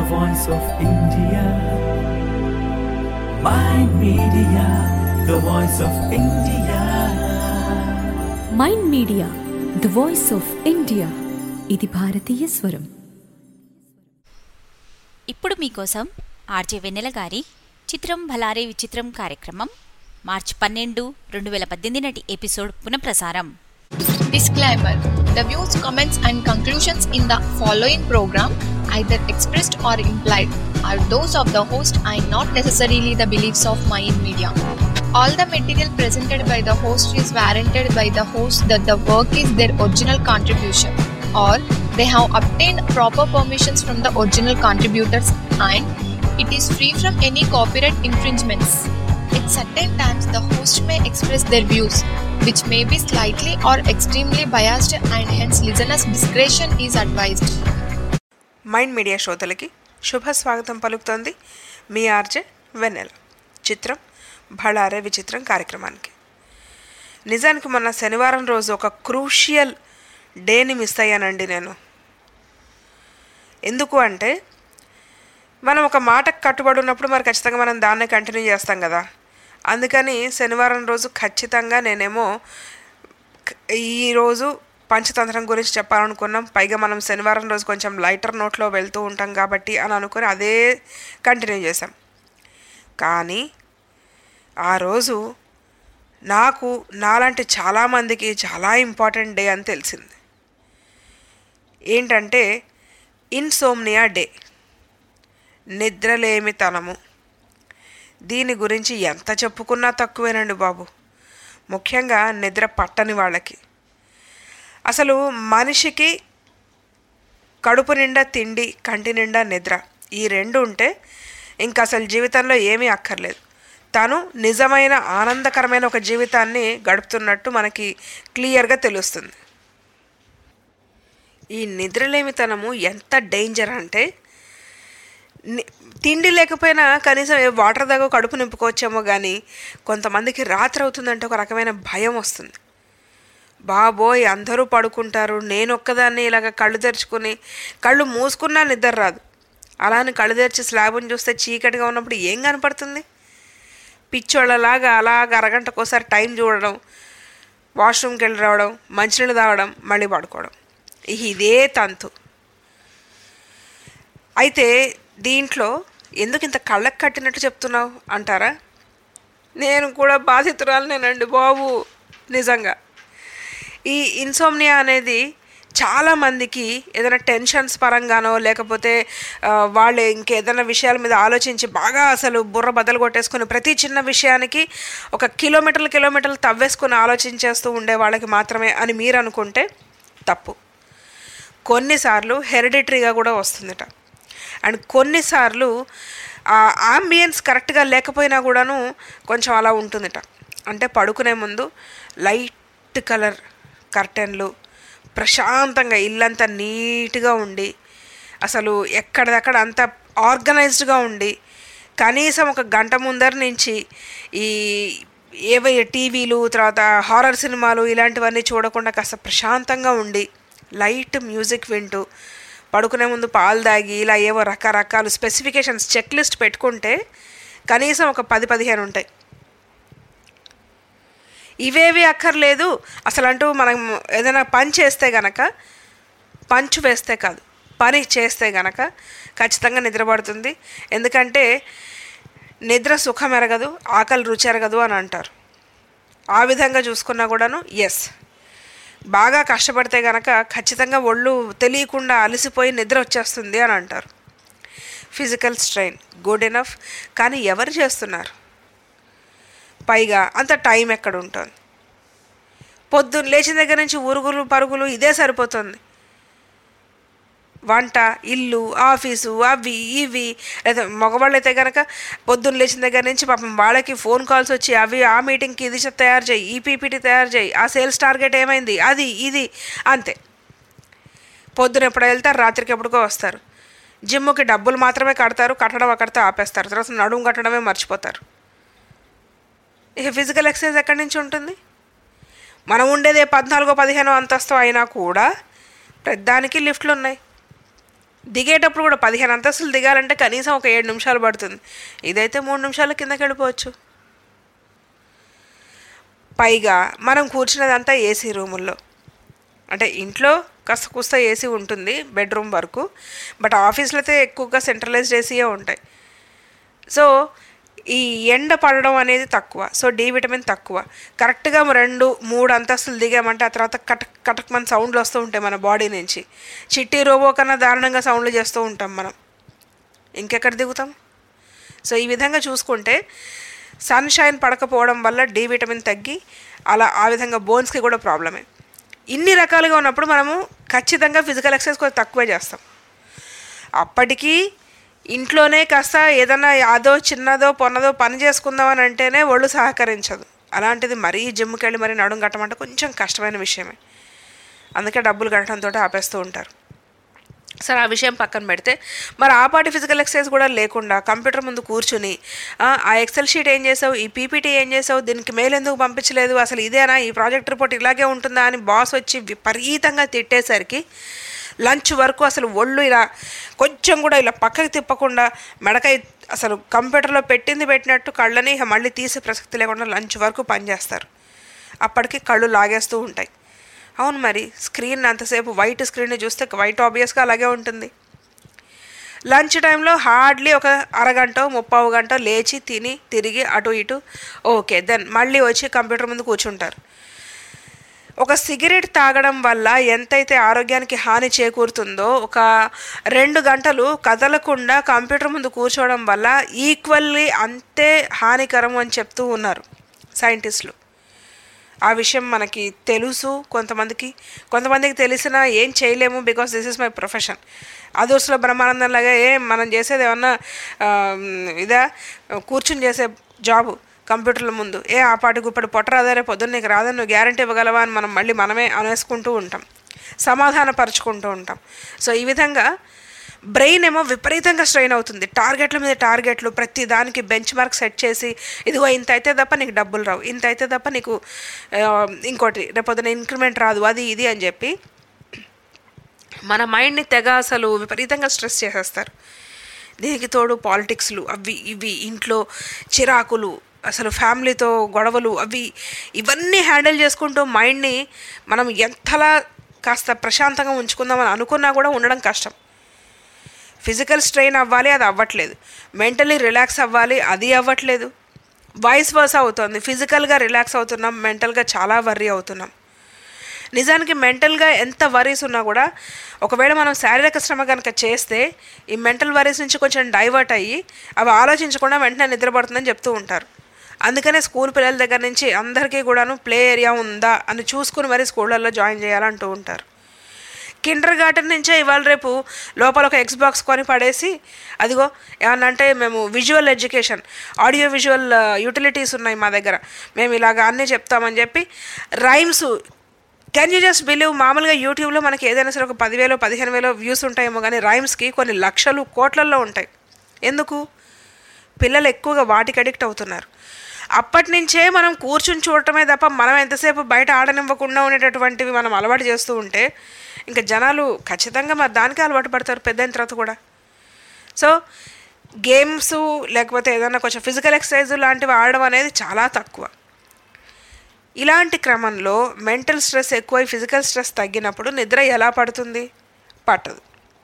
voice of India. Mind Media, the voice of India. Mind media the voice of India ఇది భారతీయ స్వరం ఇప్పుడు మీకోసం ఆర్జే వెన్నెల గారి చిత్రం భలారే విచిత్రం కార్యక్రమం మార్చి పన్నెండు రెండు వేల పద్దెనిమిది నాటి ఎపిసోడ్ పునఃప్రసారం Disclaimer The views, comments, and conclusions in the following program, either expressed or implied, are those of the host and not necessarily the beliefs of Mayan Media. All the material presented by the host is warranted by the host that the work is their original contribution or they have obtained proper permissions from the original contributors and it is free from any copyright infringements. At certain times, the host may express their views, which may be slightly or extremely biased, and hence listeners' discretion is advised. Mind media శ్రోతలకి శుభ స్వాగతం పలుకుతోంది మీ RJ వెన్నెల చిత్రం భళారే విచిత్రం కార్యక్రమానికి నిజానికి మొన్న శనివారం రోజు ఒక క్రూషియల్ డేని మిస్ అయ్యానండి నేను ఎందుకు అంటే మనం ఒక మాటకు కట్టుబడి ఉన్నప్పుడు మరి ఖచ్చితంగా మనం దాన్నే కంటిన్యూ చేస్తాం కదా అందుకని శనివారం రోజు ఖచ్చితంగా నేనేమో క- ఈరోజు పంచతంత్రం గురించి చెప్పాలనుకున్నాం పైగా మనం శనివారం రోజు కొంచెం లైటర్ నోట్లో వెళ్తూ ఉంటాం కాబట్టి అని అనుకుని అదే కంటిన్యూ చేసాం కానీ ఆ రోజు నాకు నాలాంటి చాలామందికి చాలా ఇంపార్టెంట్ డే అని తెలిసింది ఏంటంటే ఇన్సోమ్నియా డే నిద్రలేమితనము దీని గురించి ఎంత చెప్పుకున్నా తక్కువేనండి బాబు ముఖ్యంగా నిద్ర పట్టని వాళ్ళకి అసలు మనిషికి కడుపు నిండా తిండి కంటి నిండా నిద్ర ఈ రెండు ఉంటే ఇంకా అసలు జీవితంలో ఏమీ అక్కర్లేదు తను నిజమైన ఆనందకరమైన ఒక జీవితాన్ని గడుపుతున్నట్టు మనకి క్లియర్గా తెలుస్తుంది ఈ నిద్రలేమితనము ఎంత డేంజర్ అంటే ని- తిండి లేకపోయినా కనీసం ఏ వాటర్ దాకా కడుపు నింపుకోవచ్చేమో కానీ కొంతమందికి రాత్రి అవుతుందంటే ఒక రకమైన భయం వస్తుంది బాబోయ్ అందరూ పడుకుంటారు నేను ఒక్కదాన్ని ఇలాగ కళ్ళు తెరుచుకుని కళ్ళు మూసుకున్నా నిద్ర రాదు అలా అని కళ్ళు తెరిచి స్లాబ్ని చూస్తే చీకటిగా ఉన్నప్పుడు ఏం కనపడుతుంది పిచ్చోళ్ళలాగా అలాగ అరగంటకోసారి టైం చూడడం వాష్రూమ్కి వెళ్ళి రావడం మంచినీళ్ళు తాగడం మళ్ళీ పడుకోవడం ఇహ ఇదే తంతు అయితే దీంట్లో ఎందుకు ఇంత కళ్ళకు కట్టినట్టు చెప్తున్నావు అంటారా నేను కూడా బాధితురాలనేనండి బాబు నిజంగా ఈ ఇన్సోమ్నియా అనేది చాలామందికి ఏదైనా టెన్షన్స్ పరంగానో లేకపోతే ఆ, వాళ్ళు ఇంకేదైనా విషయాల మీద ఆలోచించి బాగా అసలు బుర్ర బద్దలు కొట్టేసుకుని ప్రతి చిన్న విషయానికి ఒక కిలోమీటర్లు కిలోమీటర్లు తవ్వేసుకుని ఆలోచించేస్తూ ఉండే వాళ్ళకి మాత్రమే అని మీరు అనుకుంటే తప్పు కొన్నిసార్లు హెరిడిటరీగా కూడా వస్తుందట అండ్ కొన్నిసార్లు ఆ ఆంబియన్స్ కరెక్ట్గా లేకపోయినా కూడాను కొంచెం అలా ఉంటుందట అంటే పడుకునే ముందు లైట్ కలర్ కర్టెన్లు ప్రశాంతంగా ఇల్లంతా నీట్గా ఉండి అసలు ఎక్కడిదక్కడ అంత ఆర్గనైజ్డ్గా ఉండి కనీసం ఒక గంట ముందర నుంచి ఈ ఏవై టీవీలు తర్వాత హారర్ సినిమాలు ఇలాంటివన్నీ చూడకుండా కాస్త ప్రశాంతంగా ఉండి లైట్ మ్యూజిక్ వింటూ పడుకునే ముందు పాలు తాగి ఇలా ఏవో రకరకాలు స్పెసిఫికేషన్స్ చెక్ లిస్ట్ పెట్టుకుంటే కనీసం ఒక పది పదిహేను ఉంటాయి ఇవేవి అక్కర్లేదు అసలు అంటూ మనం ఏదైనా పని చేస్తే గనక పంచు వేస్తే కాదు పని చేస్తే గనక ఖచ్చితంగా నిద్రపడుతుంది ఎందుకంటే నిద్ర సుఖం ఎరగదు ఆకలి రుచి ఎరగదు అని అంటారు ఆ విధంగా చూసుకున్నా కూడాను ఎస్ బాగా కష్టపడితే గనక ఖచ్చితంగా ఒళ్ళు తెలియకుండా అలసిపోయి నిద్ర వచ్చేస్తుంది అని అంటారు ఫిజికల్ స్ట్రెయిన్ గుడ్ ఎనఫ్ కానీ ఎవరు చేస్తున్నారు పైగా అంత టైం ఎక్కడ ఉంటుంది పొద్దున్న లేచిన దగ్గర నుంచి ఉరుగులు పరుగులు ఇదే సరిపోతుంది వంట ఇల్లు ఆఫీసు అవి ఇవి లేదా మగవాళ్ళు అయితే కనుక పొద్దున్న లేచిన దగ్గర నుంచి పాపం వాళ్ళకి ఫోన్ కాల్స్ వచ్చి అవి ఆ మీటింగ్కి ఇది చె- తయారు చేయి ఈ పీపీటీ తయారు చేయి ఆ సేల్స్ టార్గెట్ ఏమైంది అది ఇది అంతే పొద్దున ఎప్పుడు వెళ్తారు రాత్రికి ఎప్పుడుకో వస్తారు జిమ్కి డబ్బులు మాత్రమే కడతారు కట్టడం అక్కడితో ఆపేస్తారు తర్వాత నడుము కట్టడమే మర్చిపోతారు ఇక ఫిజికల్ ఎక్సర్సైజ్ ఎక్కడి నుంచి ఉంటుంది మనం ఉండేదే పద్నాలుగో పదిహేనో అంతస్తు అయినా కూడా ప్రతిదానికి లిఫ్ట్లు ఉన్నాయి దిగేటప్పుడు కూడా పదిహేను అంతస్తులు దిగాలంటే కనీసం ఒక ఏడు నిమిషాలు పడుతుంది ఇదైతే మూడు నిమిషాల కిందకి వెళ్ళిపోవచ్చు పైగా మనం కూర్చున్నదంతా ఏసీ రూముల్లో అంటే ఇంట్లో కాస్త కూస్త ఏసీ ఉంటుంది బెడ్రూమ్ వరకు బట్ ఆఫీస్లో అయితే ఎక్కువగా సెంట్రలైజ్డ్ ఏసీయే ఉంటాయి సో ఈ ఎండ పడడం అనేది తక్కువ సో డి విటమిన్ తక్కువ కరెక్ట్గా రెండు మూడు అంతస్తులు దిగామంటే ఆ తర్వాత కటక్ కటక్ మన సౌండ్లు వస్తూ ఉంటాయి మన బాడీ నుంచి చిట్టి రోబో కన్నా దారుణంగా సౌండ్లు చేస్తూ ఉంటాం మనం ఇంకెక్కడ దిగుతాం సో ఈ విధంగా చూసుకుంటే సన్ షైన్ పడకపోవడం వల్ల డి విటమిన్ తగ్గి అలా ఆ విధంగా బోన్స్కి కూడా ప్రాబ్లమే ఇన్ని రకాలుగా ఉన్నప్పుడు మనము ఖచ్చితంగా ఫిజికల్ ఎక్సర్సైజ్ కొంచెం తక్కువే చేస్తాం అప్పటికీ ఇంట్లోనే కాస్త ఏదన్నా యాదో చిన్నదో పొన్నదో పని చేసుకుందాం అని అంటేనే ఒళ్ళు సహకరించదు అలాంటిది మరీ జిమ్కి వెళ్ళి మరీ నడుము కట్టమంటే కొంచెం కష్టమైన విషయమే అందుకే డబ్బులు కట్టడంతో ఆపేస్తూ ఉంటారు సరే ఆ విషయం పక్కన పెడితే మరి ఆ పాటి ఫిజికల్ ఎక్సర్సైజ్ కూడా లేకుండా కంప్యూటర్ ముందు కూర్చుని ఆ, ఆ ఎక్సెల్ షీట్ ఏం చేసావు ఈ పీపీటీ ఏం చేసావు దీనికి మెయిల్ ఎందుకు పంపించలేదు అసలు ఇదేనా ఈ ప్రాజెక్ట్ రిపోర్ట్ ఇలాగే ఉంటుందా అని బాస్ వచ్చి విపరీతంగా తిట్టేసరికి లంచ్ వరకు అసలు ఒళ్ళు ఇలా కొంచెం కూడా ఇలా పక్కకి తిప్పకుండా మెడకాయ అసలు కంప్యూటర్లో పెట్టింది పెట్టినట్టు కళ్ళని ఇక మళ్ళీ తీసే ప్రసక్తి లేకుండా లంచ్ వరకు పనిచేస్తారు అప్పటికి కళ్ళు లాగేస్తూ ఉంటాయి అవును మరి స్క్రీన్ అంతసేపు వైట్ స్క్రీన్ చూస్తే వైట్ ఆబ్వియస్గా అలాగే ఉంటుంది లంచ్ టైంలో హార్డ్లీ ఒక అరగంట ముప్పావు గంట లేచి తిని తిరిగి అటు ఇటు ఓకే దెన్ మళ్ళీ వచ్చి కంప్యూటర్ ముందు కూర్చుంటారు ఒక సిగరెట్ తాగడం వల్ల ఎంతైతే ఆరోగ్యానికి హాని చేకూరుతుందో ఒక రెండు గంటలు కదలకుండా కంప్యూటర్ ముందు కూర్చోవడం వల్ల ఈక్వల్లీ అంతే హానికరం అని చెప్తూ ఉన్నారు సైంటిస్టులు ఆ విషయం మనకి తెలుసు కొంతమందికి కొంతమందికి తెలిసినా ఏం చేయలేము because this is my profession అదోస్లో బ్రహ్మానందం లాగా ఏ మనం చేసేది ఏమన్నా ఆ, ఇదా కూర్చుని చేసే జాబు కంప్యూటర్ల ముందు ఏ ఆ పాటి గుప్పటి పొట్ట రాదారే పొద్దున్న నీకు రాదని నువ్వు గ్యారంటీ ఇవ్వగలవా అని మనం మళ్ళీ మనమే అనేసుకుంటూ ఉంటాం సమాధానపరుచుకుంటూ ఉంటాం సో ఈ విధంగా బ్రెయిన్ ఏమో విపరీతంగా స్ట్రెయిన్ అవుతుంది టార్గెట్ల మీద టార్గెట్లు ప్రతి దానికి బెంచ్ మార్క్ సెట్ చేసి ఇదిగో ఇంత అయితే తప్ప నీకు డబ్బులు రావు ఇంత అయితే తప్ప నీకు ఆ, ఇంకోటి రేపొద్దున ఇంక్రిమెంట్ రాదు అది ఇది అని చెప్పి మన మైండ్ని తెగ అసలు విపరీతంగా స్ట్రెస్ చేసేస్తారు దీనికి తోడు పాలిటిక్స్లు అవి ఇవి ఇంట్లో చిరాకులు అసలు ఫ్యామిలీతో గొడవలు అవి ఇవన్నీ హ్యాండిల్ చేసుకుంటూ మైండ్ని మనం ఎంతలా కాస్త ప్రశాంతంగా ఉంచుకుందామని అనుకున్నా కూడా ఉండడం కష్టం ఫిజికల్ స్ట్రెయిన్ అవ్వాలి అది అవ్వట్లేదు మెంటలీ రిలాక్స్ అవ్వాలి అది అవ్వట్లేదు వాయిస్ వర్స్ అవుతుంది ఫిజికల్గా రిలాక్స్ అవుతున్నాం మెంటల్గా చాలా వర్రీ అవుతున్నాం నిజానికి మెంటల్గా ఎంత వరీస్ ఉన్నా కూడా ఒకవేళ మనం శారీరక శ్రమ కనుక చేస్తే ఈ మెంటల్ వరీస్ నుంచి కొంచెం డైవర్ట్ అయ్యి అవి ఆలోచించకుండా వెంటనే నిద్రపడుతుందని చెప్తూ ఉంటారు అందుకనే స్కూల్ పిల్లల దగ్గర నుంచి అందరికీ కూడాను ప్లే ఏరియా ఉందా అని చూసుకుని మరీ స్కూళ్ళల్లో జాయిన్ చేయాలంటూ ఉంటారు కిండర్ గార్డెన్ నుంచే ఇవాళ రేపు లోపల ఒక ఎక్స్ బాక్స్ కొని పడేసి అదిగో ఏమన్నంటే మేము visual education audio visual utilities ఉన్నాయి మా దగ్గర మేము ఇలాగ అన్నీ చెప్తామని చెప్పి rhymes can you just believe మామూలుగా యూట్యూబ్లో మనకి ఏదైనా సరే ఒక పదివేలు పదిహేను వేలు వ్యూస్ ఉంటాయేమో కానీ రైమ్స్కి కొన్ని లక్షలు కోట్లల్లో ఉంటాయి ఎందుకు పిల్లలు ఎక్కువగా వాటికి అడిక్ట్ అవుతున్నారు అప్పటి నుంచే మనం కూర్చుని చూడటమే తప్ప మనం ఎంతసేపు బయట ఆడనివ్వకుండా ఉండేటటువంటివి మనం అలవాటు చేస్తూ ఉంటే ఇంకా జనాలు ఖచ్చితంగా మరి దానికే అలవాటు పడతారు పెద్ద అయిన తర్వాత కూడా సో గేమ్స్ లేకపోతే ఏదైనా కొంచెం ఫిజికల్ ఎక్సర్సైజ్ లాంటివి ఆడడం అనేది చాలా తక్కువ ఇలాంటి క్రమంలో మెంటల్ స్ట్రెస్ ఎక్కువై ఫిజికల్ స్ట్రెస్ తగ్గినప్పుడు నిద్ర ఎలా పడుతుంది పట్టదు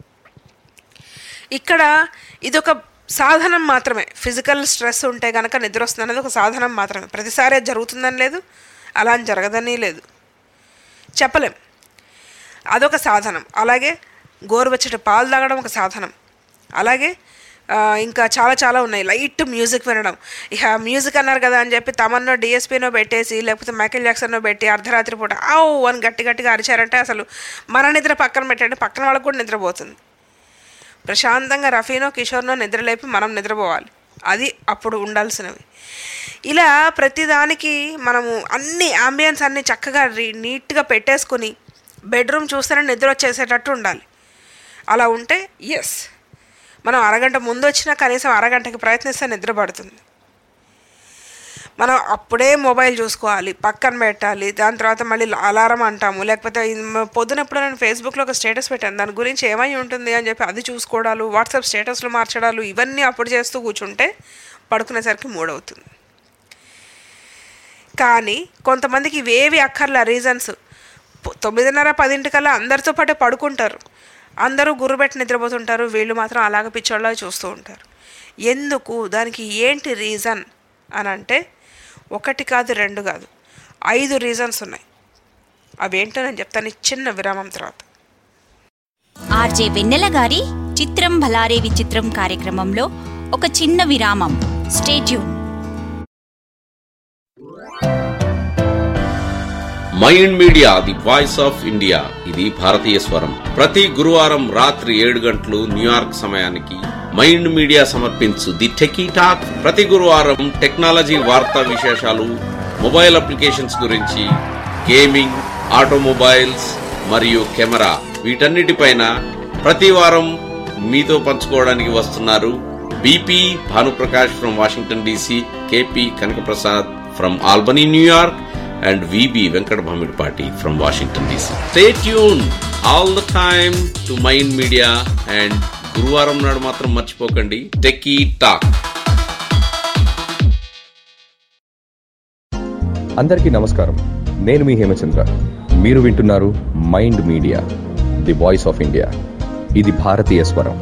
ఇక్కడ ఇదొక సాధనం మాత్రమే ఫిజికల్ స్ట్రెస్ ఉంటే కనుక నిద్ర వస్తుంది అనేది ఒక సాధనం మాత్రమే ప్రతిసారి అది జరుగుతుందని లేదు అలా అని జరగదని లేదు చెప్పలేం అదొక సాధనం అలాగే గోరువెచ్చటి పాలు తాగడం ఒక సాధనం అలాగే ఆ, ఇంకా చాలా చాలా ఉన్నాయి లైట్ మ్యూజిక్ వినడం ఇక మ్యూజిక్ అన్నారు కదా అని చెప్పి తమన్నో డిఎస్పీనో పెట్టేసి లేకపోతే మైకేల్ జాక్సన్నో పెట్టి అర్ధరాత్రి పూట ఆవు అని గట్టి గట్టిగా అరిచారంటే అసలు మన నిద్ర పక్కన పెట్టండి పక్కన వాళ్ళకు కూడా నిద్రపోతుంది ప్రశాంతంగా రఫీనో కిషోర్నో నిద్రలేపి మనం నిద్రపోవాలి అది అప్పుడు ఉండాల్సినవి ఇలా ప్రతిదానికి మనము అన్ని అంబియన్స్ అన్ని చక్కగా రీ నీట్గా పెట్టేసుకుని బెడ్రూమ్ చూస్తేనే నిద్ర వచ్చేసేటట్టు ఉండాలి అలా ఉంటే ఎస్ మనం అరగంట ముందు వచ్చినా కనీసం అరగంటకి ప్రయత్నిస్తే నిద్ర పడుతుంది మనం అప్పుడే మొబైల్ చూసుకోవాలి పక్కన పెట్టాలి దాని తర్వాత మళ్ళీ అలారం అంటాము లేకపోతే ఇది మ- పొద్దున ఎప్పుడు నేను ఫేస్బుక్లో ఒక స్టేటస్ పెట్టాను దాని గురించి ఏమై ఉంటుంది అని చెప్పి అది చూసుకోవడాలు వాట్సాప్ స్టేటస్లు మార్చడాలు ఇవన్నీ అప్పుడు చేస్తూ కూర్చుంటే పడుకునేసరికి మూడవుతుంది కానీ కొంతమందికి ఇవేవి అక్కర్ల రీజన్స్ తొమ్మిదిన్నర పదింటికల్లా అందరితో పాటే పడుకుంటారు అందరూ గుర్రుబెట్టి నిద్రపోతుంటారు వీళ్ళు మాత్రం అలాగ పిచ్చోళ్ళ చూస్తూ ఉంటారు ఎందుకు దానికి ఏంటి రీజన్ అని అంటే ఒకటి కాదు రెండు కాదు ఐదు రీజన్స్ ఉన్నాయి అవేంటో నేను చెప్తాను ఈ చిన్న విరామం తర్వాత ఆర్జే వెన్నెల గారి చిత్రం భలారే విచిత్రం కార్యక్రమంలో ఒక చిన్న విరామం stay tuned mind media the voice of India ఇది భారతీయ స్వరం ప్రతి గురువారం రాత్రి ఏడు గంటలు న్యూయార్క్ సమయానికి మైండ్ మీడియా సమర్పించు ది టెకీ టాక్ ప్రతి గురువారం టెక్నాలజీ వార్తా విశేషాలు మొబైల్ అప్లికేషన్స్ గురించి గేమింగ్ ఆటోమొబైల్స్ మరియు కెమెరా వీటన్నిటిపైన ప్రతి వారం మీతో పంచుకోవడానికి వస్తున్నారు B P Bhanuprakash from Washington D C K P Kanakaprasad from Albany New York and VB Venkat Bhamidpati from Washington DC. Stay tuned all the time to Mind Media and గురువారం నాడు మాత్రం మర్చిపోకండి టెకీ టాక్ అందరికీ నమస్కారం నేను మీ హేమచంద్ర మీరు వింటున్నారు mind media the voice of India ఇది భారతీయ స్వరం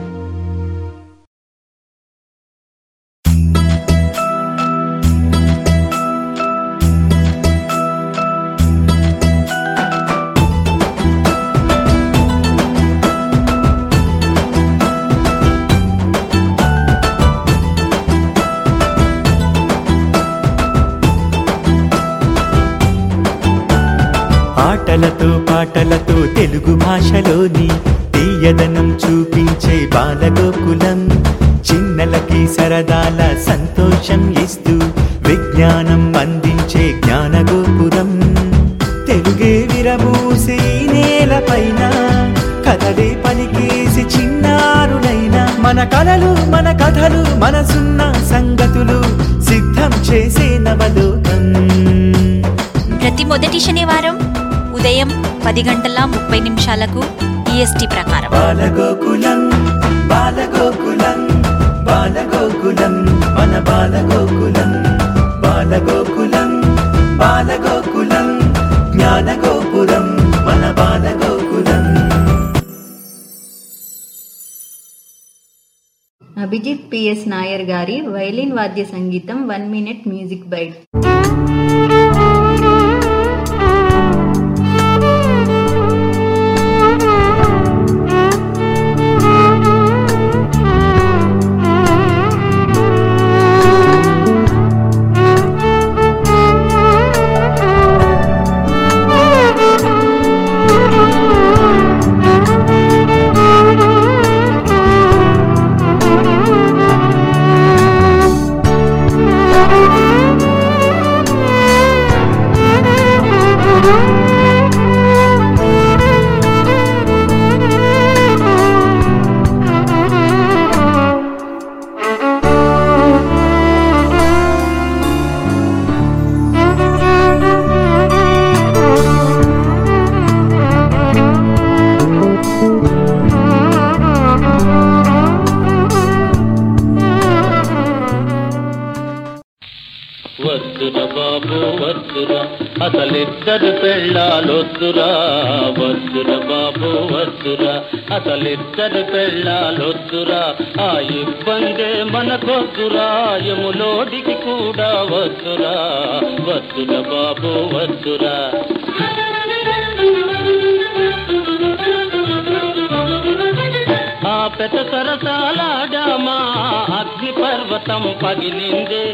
ఆటలతో పాటలతో తెలుగు భాషలోని తీయదనం చూపించే బాలగోకులం చిన్నలకి సరదాల సంతోషం ఇస్తూ విజ్ఞానం అందించే జ్ఞానగోపురం తెలుగే విరబూసి ఈ నేలపైన కథలే పలికేసి చిన్నారులైన మన కలలు మన కథలు మనసున్న సంగతులు సిద్ధం చేసే నవలోకం ప్రతి మొదటి శనివారం ఉదయం పది గంటల ముప్పై నిమిషాలకు ఈఎస్టీ ప్రకారం బాలగోకులం బాలగోకులం బాలగోకులం మన బాలగోకులం బాలగోకులం బాలగోకులం జ్ఞానగోపురం మన బాలగోకులం అభిజిత్ పిఎస్ నాయర్ గారి వైలిన్ వాద్య సంగీతం వన్ మినిట్ మ్యూజిక్ బైట్ వద్దుర బాబు వద్దురా అసలిద్దరు పెళ్ళాలొద్దురా వద్దుర బాబు వద్దురా అసలిద్దరు పెళ్ళాలొద్దురా ఆ ఇబ్బందే మనకొద్దురా యములోడికి కూడా వద్దురా వద్దుర బాబు వద్దురా ఆ పెద్ద సరసాలాడామా అగ్ని పర్వతం పగిలిందే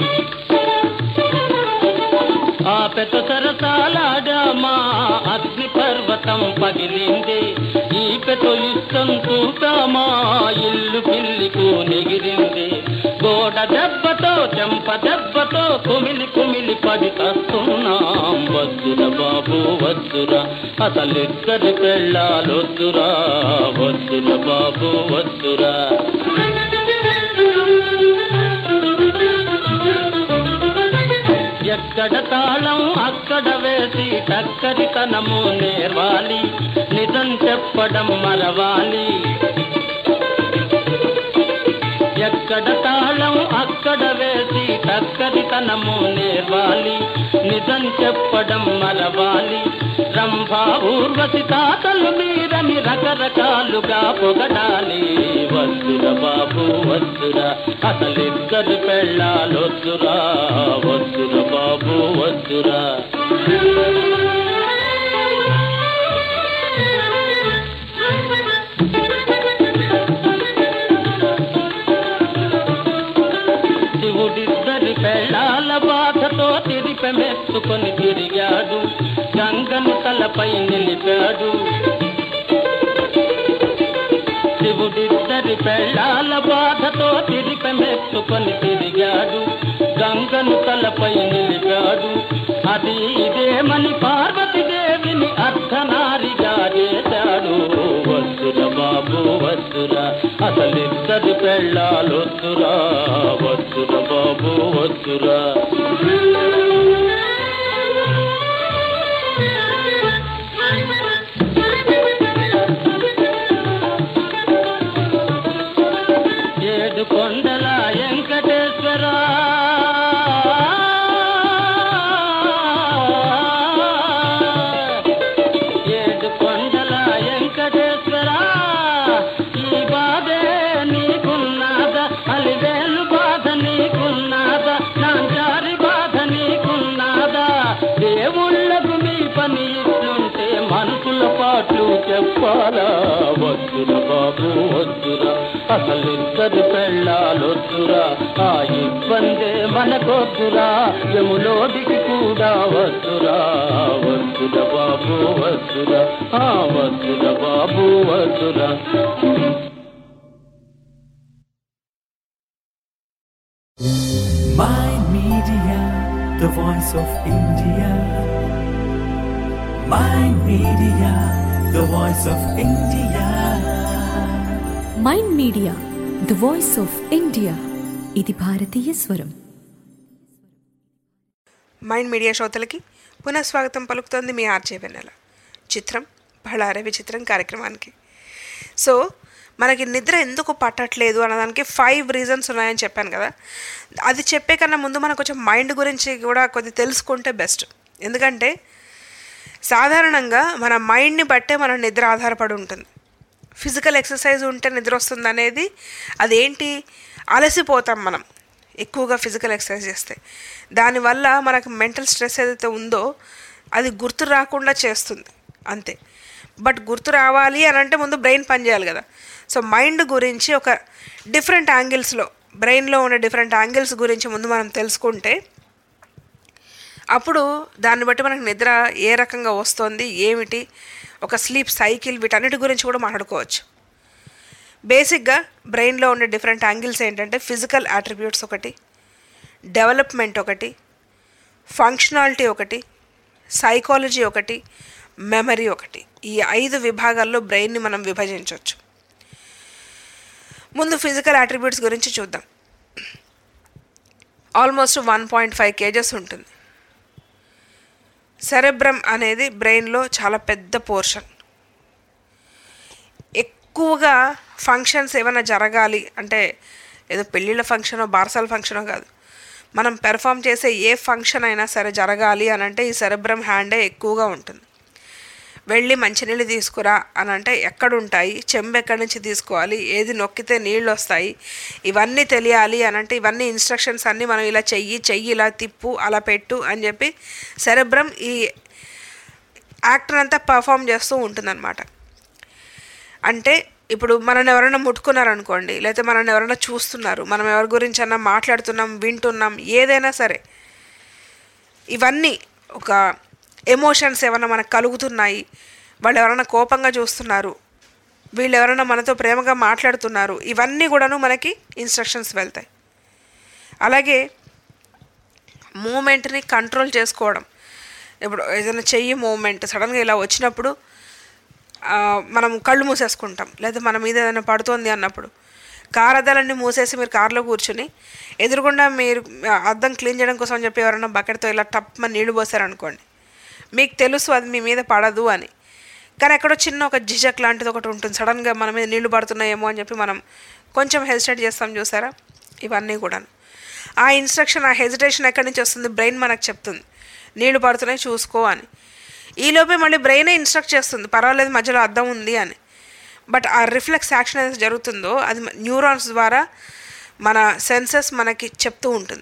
ఆ పెద్ద సరసాలాడామా అగ్ని పర్వతం పగిలింది ఈ పెతొలిస్తం చూపామా ఇల్లు పిల్లికు నెగిరింది గోడ దెబ్బతో చెంప దెబ్బతో కుమిలి కుమిలి పడి కస్తున్నాం వద్దుర బాబు వద్దురా అసలిద్దరి పెళ్ళాలొద్దురా వద్దుర బాబు వద్దురా ఎక్కడ తాళం అక్కడ వేసి టక్కరితనము నేర్వాలి నిజం చెప్పడం మరవాలి ఎక్కడ తాళం అక్కడ వేసి టక్కరితనము నేర్వాలి నిజం చెప్పడం మరవాలి రంభా ఊర్వశి తాతలు మీరని రకరకాలుగా పొగడాలి వద్దుర బాబు వద్దుర అసలిద్దరు పెళ్ళాలొద్దురా వద్దుర బాబు వద్దురా శివుడిద్దరి పెళ్ళాల బాధతో తిరిపెమెత్తుకొని తిరిగాడు గంగను తలపై నిలిపాడు శివుడిద్దరి పెళ్ళాల బాధతో తిరిపెమెత్తుకొని తిరిగాడు గంగను తలపై నిలిపాడు అది ఇదేమని పార్వతీదేవిని అర్ధనారిగా చేశాడు వద్దుర బాబు వద్దుర అసలిద్దరి పెళ్ళాలొద్దురా వద్దుర బాబు వద్దురా ఏడు కొండల వెంకటేశ్వర ఏడు కొండల వెంకటేశ్వర ఈ బాధే నీకున్నాదా అలివేలు బాధ నీకున్నాదా నాంచారి బాధ నీకున్నాదా దేవుళ్ళకు మీ పని ఇట్లుంటే మనుషుల పాటలు చెప్పాలా వద్దుర బాబు వద్దురా అసలిద్దరు పెళ్ళాలొద్దురా ఆ ఇబ్బందే మనకొద్దురా యములోడికి కూడా వద్దురా వద్దుర బాబు వద్దురా ఆ వద్దుర బాబు వద్దురా Mind Media, the voice of India. Mind Media, the voice of India. Mind media the voice of India ఇది భారతీయ స్వరం మైండ్ మీడియా శ్రోతలకి పునఃస్వాగతం పలుకుతోంది మీ ఆర్జే వెన్నెల చిత్రం బళ్ళారే విచిత్రం కార్యక్రమానికి సో మనకి నిద్ర ఎందుకు పట్టట్లేదు అన్నదానికి ఫైవ్ రీజన్స్ ఉన్నాయని చెప్పాను కదా అది చెప్పే కన్నా ముందు మనం కొంచెం మైండ్ గురించి కూడా కొద్ది తెలుసుకుంటే బెస్ట్ ఎందుకంటే సాధారణంగా మన మైండ్ని బట్టే మన నిద్ర ఆధారపడి ఉంటుంది ఫిజికల్ ఎక్సర్సైజ్ ఉంటే నిద్ర వస్తుంది అనేది అదేంటి అలసిపోతాం మనం ఎక్కువగా ఫిజికల్ ఎక్సర్సైజ్ చేస్తే దానివల్ల మనకు మెంటల్ స్ట్రెస్ ఏదైతే ఉందో అది గుర్తు రాకుండా చేస్తుంది అంతే బట్ గుర్తు రావాలి అని అంటే ముందు బ్రెయిన్ పనిచేయాలి కదా సో మైండ్ గురించి ఒక డిఫరెంట్ యాంగిల్స్లో బ్రెయిన్లో ఉన్న డిఫరెంట్ యాంగిల్స్ గురించి ముందు మనం తెలుసుకుంటే అప్పుడు దాన్ని బట్టి మనకు నిద్ర ఏ రకంగా వస్తుంది ఏమిటి ఒక స్లీప్ సైకిల్ వీటన్నిటి గురించి కూడా మాట్లాడుకోవచ్చు బేసిక్గా బ్రెయిన్లో ఉండే డిఫరెంట్ యాంగిల్స్ ఏంటంటే ఫిజికల్ అట్రిబ్యూట్స్ ఒకటి డెవలప్మెంట్ ఒకటి ఫంక్షనాలిటీ ఒకటి సైకాలజీ ఒకటి మెమరీ ఒకటి ఈ ఐదు విభాగాల్లో బ్రెయిన్ని మనం విభజించవచ్చు ముందు ఫిజికల్ అట్రిబ్యూట్స్ గురించి చూద్దాం almost one point five kgs ఉంటుంది సెరెబ్రమ్ అనేది బ్రెయిన్లో చాలా పెద్ద పోర్షన్ ఎక్కువగా ఫంక్షన్స్ ఏమైనా జరగాలి అంటే ఏదో పెళ్ళిళ్ళ ఫంక్షనో బారసాల ఫంక్షనో కాదు మనం పెర్ఫామ్ చేసే ఏ ఫంక్షన్ అయినా సరే జరగాలి అని అంటే ఈ సెరెబ్రమ్ హ్యాండే ఎక్కువగా ఉంటుంది వెళ్ళి మంచినీళ్ళు తీసుకురా అని అంటే ఎక్కడ ఉంటాయి చెంబు ఎక్కడి నుంచి తీసుకోవాలి ఏది నొక్కితే నీళ్ళు వస్తాయి ఇవన్నీ తెలియాలి అని అంటే ఇవన్నీ ఇన్స్ట్రక్షన్స్ అన్నీ మనం ఇలా చెయ్యి చెయ్యి ఇలా తిప్పు అలా పెట్టు అని చెప్పి సెరెబ్రమ్ ఈ యాక్టర్ అంతా పర్ఫామ్ చేస్తూ ఉంటుందన్నమాట అంటే ఇప్పుడు మనల్ని ఎవరైనా ముట్టుకున్నారనుకోండి లేకపోతే మనల్ని ఎవరైనా చూస్తున్నారు మనం ఎవరి గురించి అన్నా మాట్లాడుతున్నాం వింటున్నాం ఏదైనా సరే ఇవన్నీ ఒక ఎమోషన్స్ ఏమైనా మనకు కలుగుతున్నాయి వాళ్ళు ఎవరైనా కోపంగా చూస్తున్నారు వీళ్ళు ఎవరైనా మనతో ప్రేమగా మాట్లాడుతున్నారు ఇవన్నీ కూడాను మనకి ఇన్స్ట్రక్షన్స్ వెళ్తాయి అలాగే మూమెంట్ని కంట్రోల్ చేసుకోవడం ఇప్పుడు ఏదైనా చెయ్యి మూమెంట్ సడన్గా ఇలా వచ్చినప్పుడు ఆ, మనం కళ్ళు మూసేసుకుంటాం లేదా మన మీద ఏదైనా పడుతోంది అన్నప్పుడు కార్ అద్దాలన్నీ మూసేసి మీరు కార్లో కూర్చుని ఎదురుగుండా మీరు ఆ, అద్దం క్లీన్ చేయడం కోసం అని చెప్పి ఎవరైనా బకెట్తో ఇలా టప్మని నీళ్లు పోసారనుకోండి మీకు తెలుసు అది మీ మీద పడదు అని కానీ ఎక్కడో చిన్న ఒక జిజక్ లాంటిది ఒకటి ఉంటుంది సడన్గా మన మీద నీళ్లు పడుతున్నాయేమో అని చెప్పి మనం కొంచెం హెసిటేట్ చేస్తాం చూసారా ఇవన్నీ కూడా ఆ ఇన్స్ట్రక్షన్ ఆ హెజిటేషన్ ఎక్కడి నుంచి వస్తుంది బ్రెయిన్ మనకు చెప్తుంది నీళ్లు పడుతున్నాయి చూసుకో అని ఈలోపే మళ్ళీ బ్రెయినే ఇన్స్ట్రక్ట్ చేస్తుంది పర్వాలేదు మధ్యలో అద్దం ఉంది అని బట్ ఆ రిఫ్లెక్స్ యాక్షన్ ఏదైతే జరుగుతుందో అది న్యూరాన్స్ ద్వారా మన సెన్సెస్ మనకి చెప్తూ ఉంటుంది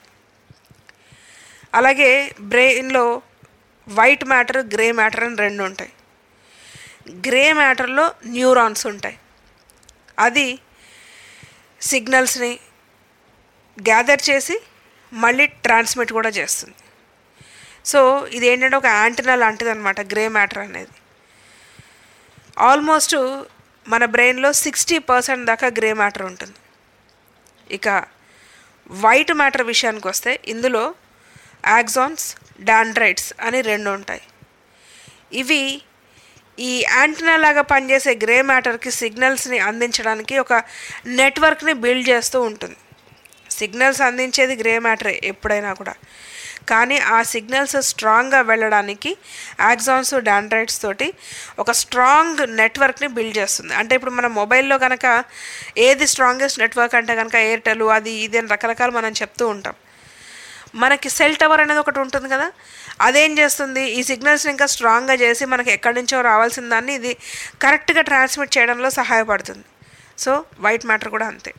అలాగే బ్రెయిన్లో వైట్ మ్యాటర్ గ్రే మ్యాటర్ అని రెండు ఉంటాయి గ్రే మ్యాటర్లో న్యూరాన్స్ ఉంటాయి అది సిగ్నల్స్ని గ్యాదర్ చేసి మళ్ళీ ట్రాన్స్మిట్ కూడా చేస్తుంది సో ఇది ఏంటంటే ఒక యాంటీనా లాంటిది అనమాట గ్రే మ్యాటర్ అనేది ఆల్మోస్ట్ మన బ్రెయిన్లో సిక్స్టీ పర్సెంట్ దాకా గ్రే మ్యాటర్ ఉంటుంది ఇక వైట్ మ్యాటర్ విషయానికి వస్తే ఇందులో యాక్సాన్స్ డాండ్రైట్స్ అని రెండు ఉంటాయి ఇవి ఈ యాంటీనా లాగా పనిచేసే గ్రే మ్యాటర్కి సిగ్నల్స్ని అందించడానికి ఒక నెట్వర్క్ని బిల్డ్ చేస్తూ ఉంటుంది సిగ్నల్స్ అందించేది గ్రే మ్యాటరే ఎప్పుడైనా కూడా కానీ ఆ సిగ్నల్స్ స్ట్రాంగ్గా వెళ్ళడానికి యాక్సాన్స్ డాండ్రైట్స్ తోటి ఒక స్ట్రాంగ్ నెట్వర్క్ని బిల్డ్ చేస్తుంది అంటే ఇప్పుడు మన మొబైల్లో కనుక ఏది స్ట్రాంగెస్ట్ నెట్వర్క్ అంటే కనుక ఎయిర్టెల్ అది ఇది అని రకరకాలు మనం చెప్తూ ఉంటాం మనకి సెల్ టవర్ అనేది ఒకటి ఉంటుంది కదా అదేం చేస్తుంది ఈ సిగ్నల్స్ని ఇంకా స్ట్రాంగ్గా చేసి మనకి ఎక్కడి నుంచో రావాల్సిన దాన్ని ఇది కరెక్ట్గా ట్రాన్స్మిట్ చేయడంలో సహాయపడుతుంది సో వైట్ మ్యాటర్ కూడా అంతే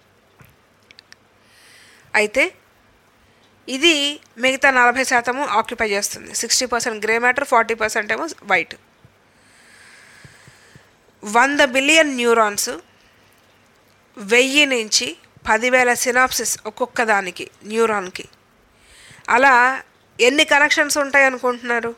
అయితే ఇది మిగతా నలభై శాతము ఆక్యుపై చేస్తుంది sixty percent grey matter forty percent ఏమో వైట్ వంద బిలియన్ న్యూరాన్స్ వెయ్యి నుంచి పదివేల సినాప్సిస్ ఒక్కొక్క దానికి న్యూరాన్కి అలా ఎన్ని కనెక్షన్స్ ఉంటాయి అనుకుంటున్నారు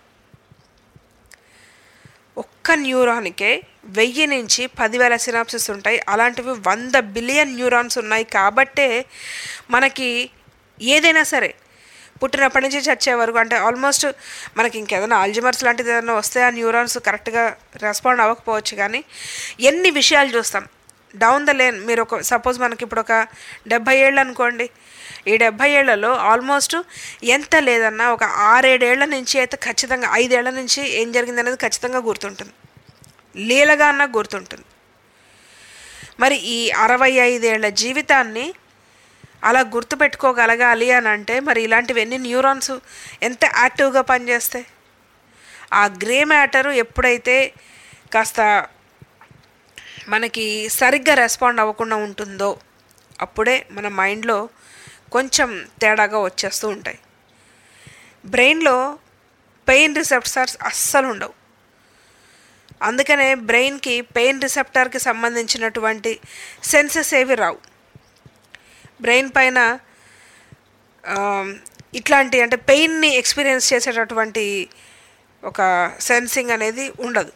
ఒక్క న్యూరాన్కే వెయ్యి నుంచి పదివేల సినాప్సిస్ ఉంటాయి అలాంటివి వంద బిలియన్ న్యూరాన్స్ ఉన్నాయి కాబట్టే మనకి ఏదైనా సరే పుట్టినప్పటి నుంచి చచ్చే వరకు అంటే ఆల్మోస్ట్ మనకి ఇంకేదైనా ఆల్జిమర్స్ లాంటిది ఏదైనా వస్తే ఆ న్యూరాన్స్ కరెక్ట్గా రెస్పాండ్ అవ్వకపోవచ్చు కానీ ఎన్ని విషయాలు చూస్తాం డౌన్ ద లేన్ మీరు ఒక సపోజ్ మనకి ఇప్పుడు ఒక డెబ్భై ఏళ్ళు అనుకోండి ఈ డెబ్భై ఏళ్లలో ఆల్మోస్ట్ ఎంత లేదన్నా ఒక ఆరేడేళ్ల నుంచి అయితే ఖచ్చితంగా ఐదేళ్ల నుంచి ఏం జరిగింది అనేది ఖచ్చితంగా గుర్తుంటుంది లీలగా అన్న గుర్తుంటుంది మరి ఈ అరవై ఐదేళ్ల జీవితాన్ని అలా గుర్తుపెట్టుకోగలగాలి అని అంటే మరి ఇలాంటివన్నీ న్యూరాన్స్ ఎంత యాక్టివ్గా పనిచేస్తాయి ఆ గ్రే మ్యాటరు ఎప్పుడైతే కాస్త మనకి సరిగ్గా రెస్పాండ్ అవ్వకుండా ఉంటుందో అప్పుడే మన మైండ్లో కొంచెం తేడాగా వచ్చేస్తూ ఉంటాయి బ్రెయిన్లో పెయిన్ రిసెప్టార్స్ అస్సలు ఉండవు అందుకనే బ్రెయిన్కి పెయిన్ రిసెప్టార్కి సంబంధించినటువంటి సెన్సెస్ ఏవి రావు బ్రెయిన్ పైన ఆ, ఇట్లాంటి అంటే పెయిన్ని ఎక్స్పీరియన్స్ చేసేటటువంటి ఒక సెన్సింగ్ అనేది ఉండదు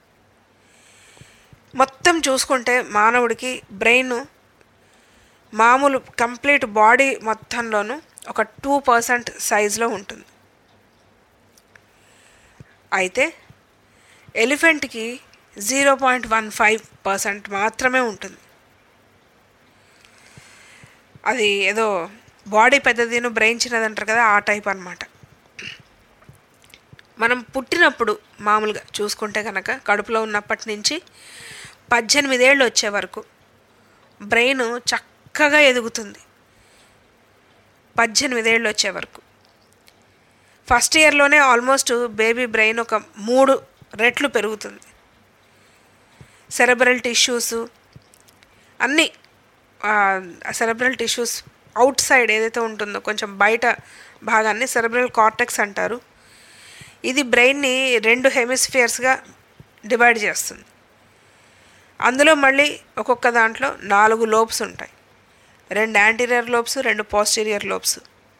మొత్తం చూసుకుంటే మానవుడికి బ్రెయిన్ మామూలు కంప్లీట్ బాడీ మొత్తంలోనూ ఒక టూ పర్సెంట్ సైజులో ఉంటుంది అయితే ఎలిఫెంట్కి zero point one five percent మాత్రమే ఉంటుంది అది ఏదో బాడీ పెద్దదిను బ్రెయిన్ చిన్నది అంటారు కదా ఆ టైప్ అన్నమాట మనం పుట్టినప్పుడు మామూలుగా చూసుకుంటే కనుక కడుపులో ఉన్నప్పటి నుంచి పద్దెనిమిదేళ్ళు వచ్చే వరకు బ్రెయిన్ చక్కగా ఎదుగుతుంది పద్దెనిమిదేళ్ళు వచ్చే వరకు ఫస్ట్ ఇయర్లోనే ఆల్మోస్ట్ బేబీ బ్రెయిన్ ఒక మూడు రెట్లు పెరుగుతుంది సెరబ్రల్ టిష్యూస్ అన్నీ సెరబ్రల్ టిష్యూస్ అవుట్ సైడ్ ఏదైతే ఉంటుందో కొంచెం బయట భాగాన్ని సెరబ్రల్ కార్టెక్స్ అంటారు ఇది బ్రెయిన్ని రెండు హెమిస్ఫియర్స్గా డివైడ్ చేస్తుంది అందులో మళ్ళీ ఒక్కొక్క దాంట్లో నాలుగు లోబ్స్ ఉంటాయి రెండు యాంటీరియర్ లోబ్స్ రెండు posterior lobes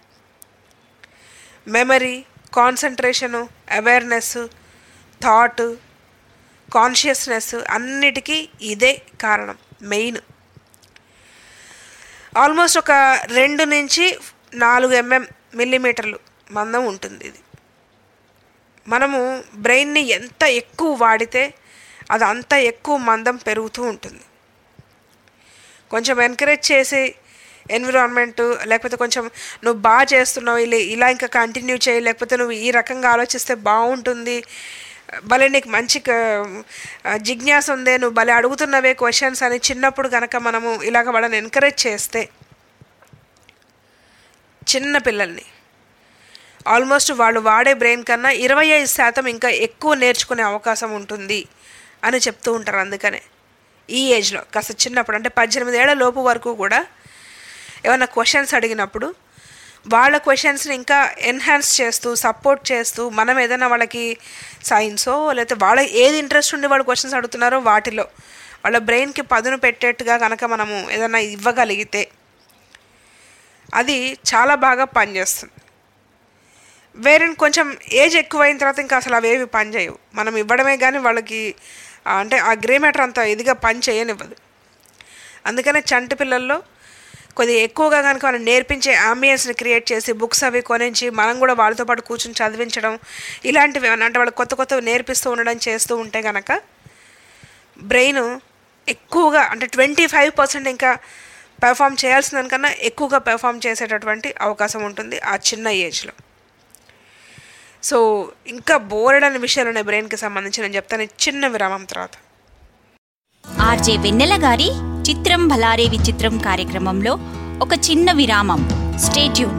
memory concentration awareness thought consciousness అన్నిటికీ ఇదే కారణం మెయిన్ ఆల్మోస్ట్ ఒక రెండు నుంచి నాలుగు ఎంఎం మిల్లీమీటర్లు మందం ఉంటుంది ఇది మనము బ్రెయిన్ని ఎంత ఎక్కువ వాడితే అది అంత ఎక్కువ మందం పెరుగుతూ ఉంటుంది కొంచెం ఎంకరేజ్ చేసి ఎన్విరాన్మెంట్ లేకపోతే కొంచెం నువ్వు బాగా చేస్తున్నావు ఇలా ఇలా ఇంకా కంటిన్యూ చేయి లేకపోతే నువ్వు ఈ రకంగా ఆలోచిస్తే బాగుంటుంది భలే నీకు మంచి క- ఆ, జిజ్ఞాస ఉందే నువ్వు భలే అడుగుతున్నవే క్వశ్చన్స్ అని చిన్నప్పుడు కనుక మనము ఇలాగ వాళ్ళని ఎంకరేజ్ చేస్తే చిన్న పిల్లల్ని ఆల్మోస్ట్ వాళ్ళు వాడే బ్రెయిన్ కన్నా ఇరవై ఐదు శాతం ఇంకా ఎక్కువ నేర్చుకునే అవకాశం ఉంటుంది అని చెప్తూ ఉంటారు అందుకనే ఈ ఏజ్లో కాస్త చిన్నప్పుడు అంటే పద్దెనిమిది ఏళ్ల లోపు వరకు కూడా ఏమైనా క్వశ్చన్స్ అడిగినప్పుడు వాళ్ళ క్వశ్చన్స్ని ఇంకా ఎన్హాన్స్ చేస్తూ సపోర్ట్ చేస్తూ మనం ఏదైనా వాళ్ళకి సైన్సో లేకపోతే వాళ్ళ ఏది ఇంట్రెస్ట్ ఉండి వాళ్ళు క్వశ్చన్స్ అడుగుతున్నారో వాటిలో వాళ్ళ బ్రెయిన్కి పదును పెట్టేట్టుగా కనుక మనము ఏదైనా ఇవ్వగలిగితే అది చాలా బాగా పనిచేస్తుంది వేరే కొంచెం ఏజ్ ఎక్కువైన తర్వాత ఇంకా అసలు అవేవి పని చేయవు మనం ఇవ్వడమే కానీ వాళ్ళకి ఆ, అంటే ఆ గ్రే మ్యాటర్ అంత ఇదిగా పని చేయనివ్వదు అందుకనే చంటి పిల్లల్లో కొద్దిగా ఎక్కువగా కనుక మనం నేర్పించే అంబియన్స్ని క్రియేట్ చేసి బుక్స్ అవి కొనించి మనం కూడా వాళ్ళతో పాటు కూర్చొని చదివించడం ఇలాంటివి ఏమన్నా అంటే వాళ్ళకి కొత్త కొత్తవి నేర్పిస్తూ ఉండడం చేస్తూ ఉంటే కనుక బ్రెయిన్ ఎక్కువగా అంటే ట్వంటీ ఫైవ్ పర్సెంట్ ఇంకా పెర్ఫామ్ చేయాల్సిన దానికన్నా ఎక్కువగా పెర్ఫామ్ చేసేటటువంటి అవకాశం ఉంటుంది ఆ చిన్న ఏజ్లో సో ఇంకా బోరెడని విషయాలు ఉన్నాయి బ్రెయిన్కి సంబంధించి నేను చెప్తాను ఈ చిన్న విరామం తర్వాత ఆర్జే వెన్నెల గారి చిత్రం భలారే విచిత్రం కార్యక్రమంలో ఒక చిన్న విరామం స్టేట్యూన్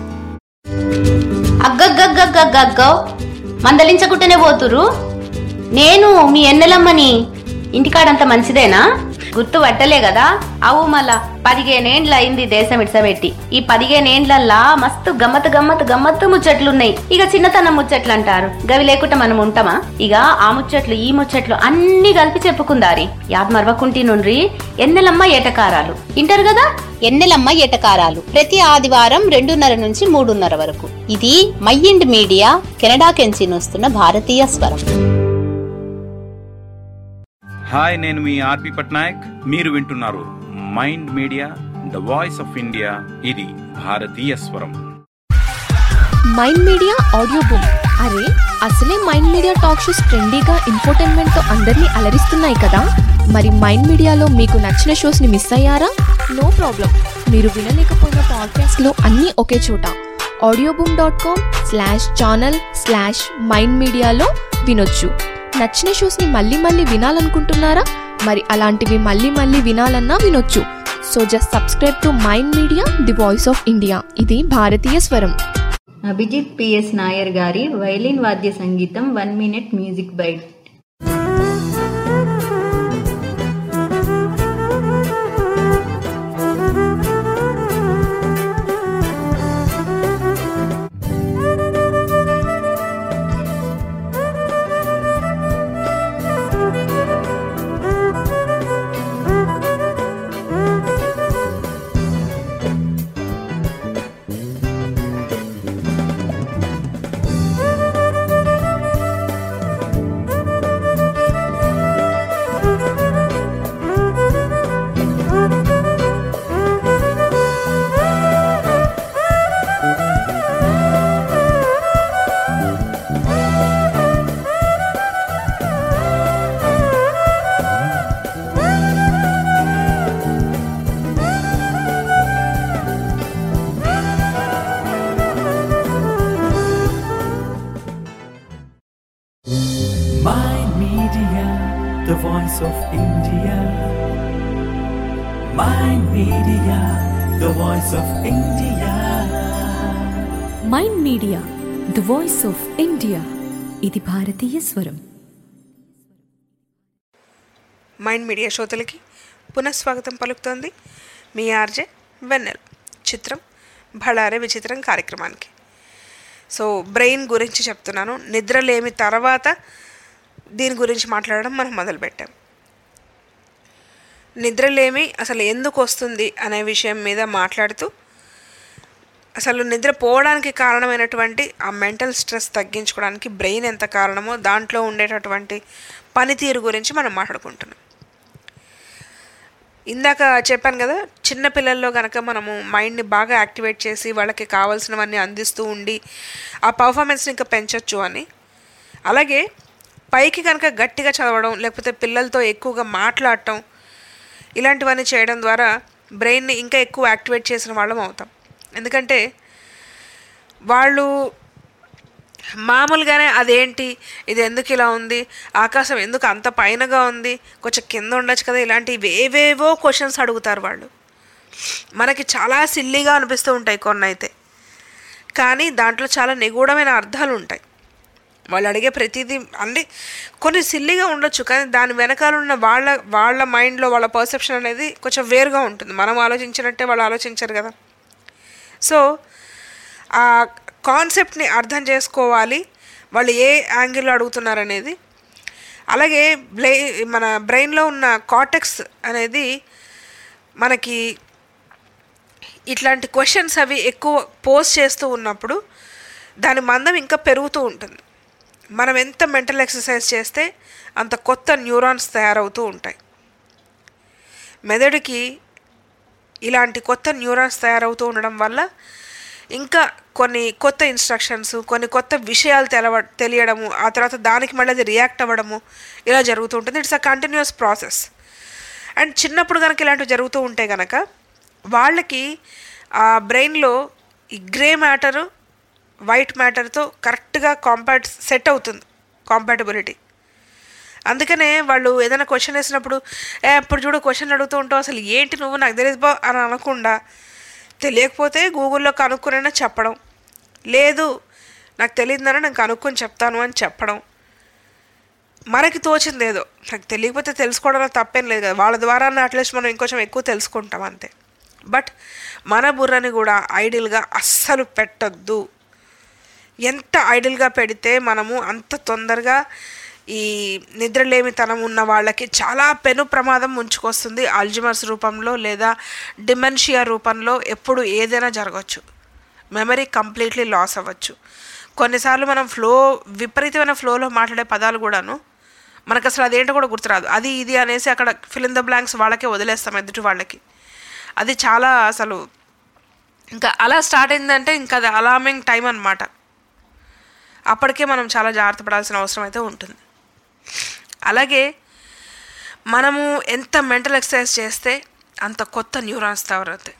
అగ్గగ్గగ్గగ్గగ్గో మందలించకుంటేనే పోతురు నేను మీ ఎన్నెలమ్మని ఇంటికాడంత మంచిదేనా గుర్తు పట్టలే కదా అవు మళ్ళా పదిహేనేండ్ల అయింది దేశం ఇడ్సబెట్టి ఈ పదిహేనేండ్లల్లా మస్తు గమ్మత్ గమ్మత్ గమ్మత్తు ముచ్చట్లున్నాయి ఇక చిన్నతనం ముచ్చట్లు అంటారు గవి లేకుండా మనం ఉంటామా ఇక ఆ ముచ్చట్లు ఈ ముచ్చట్లు అన్ని కలిపి చెప్పుకుందారి యాద్ మరవకుంటి నుండ్రి ఎన్నెలమ్మ ఏటకారాలు ఇంటారు కదా ఎన్నెలమ్మ ఎటకారాలు ప్రతి ఆదివారం రెండున్నర నుంచి మూడున్నర వరకు ఇది మైండ్ మీడియా కెనడా కెంచి వస్తున్న భారతీయ స్వరం హాయ్ నేను మీ ఆర్పి పట్నాయక్ మీరు వింటున్నారు mind media the voice of India ఇది భారతీయ స్వరం మైండ్ మీడియా ఆడియో బుక్ అరే అసలే మైండ్ మీడియా టాక్ షోస్ ట్రెండీగా ఇన్ఫోటైన్మెంట్తో అందరినీ అలరిస్తున్నాయి కదా మరి మైండ్ మీడియాలో మీకు నచ్చిన షోస్ని మిస్ అయ్యారా నో ప్రాబ్లం మీరు వినలేకపోయిన పాడ్కాస్ట్లో అన్నీ ఒకే చోట audio boom dot com slash channel slash mind మీడియాలో వినొచ్చు నచ్చిన షోస్ని మళ్ళీ మళ్ళీ వినాలనుకుంటున్నారా మరి అలాంటివి మళ్ళీ మళ్ళీ వినాలన్నా వినొచ్చు so just subscribe to mind media the voice of India ఇది భారతీయ స్వరం అభిజిత్ పిఎస్ నాయర్ గారి వైలిన్ వాద్య సంగీతం one minute music bite Mind Media, the voice of India. Mind Media, the voice of India. Mind media the voice of India ఇది భారతీయ స్వరం mind media శ్రోతలకి పునఃస్వాగతం పలుకుతోంది మీ ఆర్జే వెన్నెల్ చిత్రం భళారే విచిత్రం కార్యక్రమానికి సో బ్రెయిన్ గురించి చెప్తున్నాను నిద్రలేమి తర్వాత దీని గురించి మాట్లాడడం మనం మొదలుపెట్టాం నిద్రలేమి అసలు ఎందుకు వస్తుంది అనే విషయం మీద మాట్లాడుతూ అసలు నిద్రపోవడానికి కారణమైనటువంటి ఆ మెంటల్ స్ట్రెస్ తగ్గించుకోవడానికి బ్రెయిన్ ఎంత కారణమో దాంట్లో ఉండేటటువంటి పనితీరు గురించి మనం మాట్లాడుకుంటున్నాం ఇందాక చెప్పాను కదా చిన్న పిల్లల్లో కనుక మనము మైండ్ని బాగా యాక్టివేట్ చేసి వాళ్ళకి కావాల్సినవన్నీ అందిస్తూ ఉండి ఆ పర్ఫార్మెన్స్ని ఇంకా పెంచొచ్చు అని అలాగే పైకి కనుక గట్టిగా చదవడం లేకపోతే పిల్లలతో ఎక్కువగా మాట్లాడటం ఇలాంటివన్నీ చేయడం ద్వారా బ్రెయిన్ని ఇంకా ఎక్కువ యాక్టివేట్ చేసిన వాళ్ళం అవుతాం ఎందుకంటే వాళ్ళు మామూలుగానే అదేంటి ఇది ఎందుకు ఇలా ఉంది ఆకాశం ఎందుకు అంత పైనగా ఉంది కొంచెం కింద ఉండొచ్చు కదా ఇలాంటివి ఏవేవో క్వశ్చన్స్ అడుగుతారు వాళ్ళు మనకి చాలా సిల్లీగా అనిపిస్తూ ఉంటాయి కొన్ని అయితే కానీ దాంట్లో చాలా నిగూఢమైన అర్థాలు ఉంటాయి వాళ్ళు అడిగే ప్రతిదీ అంటే కొన్ని సిల్లీగా ఉండొచ్చు కానీ దాని వెనకాల ఉన్న వాళ్ళ వాళ్ళ మైండ్లో వాళ్ళ పర్సెప్షన్ అనేది కొంచెం వేరుగా ఉంటుంది మనం ఆలోచించినట్టే వాళ్ళు ఆలోచించరు కదా సో ఆ కాన్సెప్ట్ని అర్థం చేసుకోవాలి వాళ్ళు ఏ యాంగిల్లో అడుగుతున్నారు అనేది అలాగే బ్లే మన బ్రెయిన్లో ఉన్న కాటెక్స్ అనేది మనకి ఇట్లాంటి క్వశ్చన్స్ అవి ఎక్కువ పోస్ట్ చేస్తూ ఉన్నప్పుడు దాని మందం ఇంకా పెరుగుతూ ఉంటుంది మనం ఎంత మెంటల్ ఎక్సర్సైజ్ చేస్తే అంత కొత్త న్యూరాన్స్ తయారవుతూ ఉంటాయి మెదడుకి ఇలాంటి కొత్త న్యూరాన్స్ తయారవుతూ ఉండడం వల్ల ఇంకా కొన్ని కొత్త ఇన్స్ట్రక్షన్స్ కొన్ని కొత్త విషయాలు తెలవ తెలియడము ఆ తర్వాత దానికి మళ్ళీ అది రియాక్ట్ అవ్వడము ఇలా జరుగుతూ ఉంటుంది it's a continuous process and చిన్నప్పుడు కనుక ఇలాంటివి జరుగుతూ ఉంటే కనుక వాళ్ళకి ఆ బ్రెయిన్లో ఈ గ్రే మ్యాటరు వైట్ మ్యాటర్తో కరెక్ట్గా కాంపాట్ సెట్ అవుతుంది కాంపాటబిలిటీ అందుకనే వాళ్ళు ఏదైనా క్వశ్చన్ వేసినప్పుడు ఏ అప్పుడు చూడు క్వశ్చన్ అడుగుతూ ఉంటావు అసలు ఏంటి నువ్వు నాకు తెలియదు బా అని అనకుండా తెలియకపోతే గూగుల్లో కనుక్కునైనా చెప్పడం లేదు నాకు తెలియదని నేను కనుక్కొని చెప్తాను అని చెప్పడం మనకి తోచింది ఏదో నాకు తెలియకపోతే తెలుసుకోవడంలో తప్పేం లేదు కదా వాళ్ళ ద్వారా అట్లీస్ట్ మనం ఇంకొంచెం ఎక్కువ తెలుసుకుంటాం అంతే బట్ మన బుర్రని కూడా ఐడిల్గా అస్సలు పెట్టొద్దు ఎంత ఐడిల్గా పెడితే మనము అంత తొందరగా ఈ నిద్రలేమితనం ఉన్న వాళ్ళకి చాలా పెను ప్రమాదం ముంచుకొస్తుంది ఆల్జిమర్స్ రూపంలో లేదా డిమెన్షియా రూపంలో ఎప్పుడు ఏదైనా జరగవచ్చు మెమరీ కంప్లీట్లీ లాస్ అవ్వచ్చు కొన్నిసార్లు మనం ఫ్లో విపరీతమైన ఫ్లోలో మాట్లాడే పదాలు కూడాను మనకు అసలు అదేంటో కూడా గుర్తురాదు అది ఇది అనేసి అక్కడ ఫిల్ ఇన్ ద బ్లాంక్స్ వాళ్ళకే వదిలేస్తాం ఎదుటి వాళ్ళకి అది చాలా అసలు ఇంకా అలా స్టార్ట్ అయిందంటే ఇంకా అది అలామింగ్ టైం అనమాట అప్పటికే మనం చాలా జాగ్రత్త పడాల్సిన అవసరం అయితే ఉంటుంది అలాగే మనము ఎంత మెంటల్ ఎక్సర్సైజ్ చేస్తే అంత కొత్త న్యూరాన్స్ తయారవుతాయి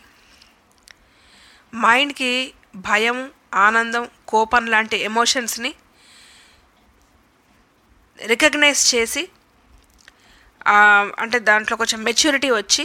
మైండ్కి భయం ఆనందం కోపం లాంటి ఎమోషన్స్ని రికగ్నైజ్ చేసి అంటే దాంట్లో కొంచెం మెచ్యూరిటీ వచ్చి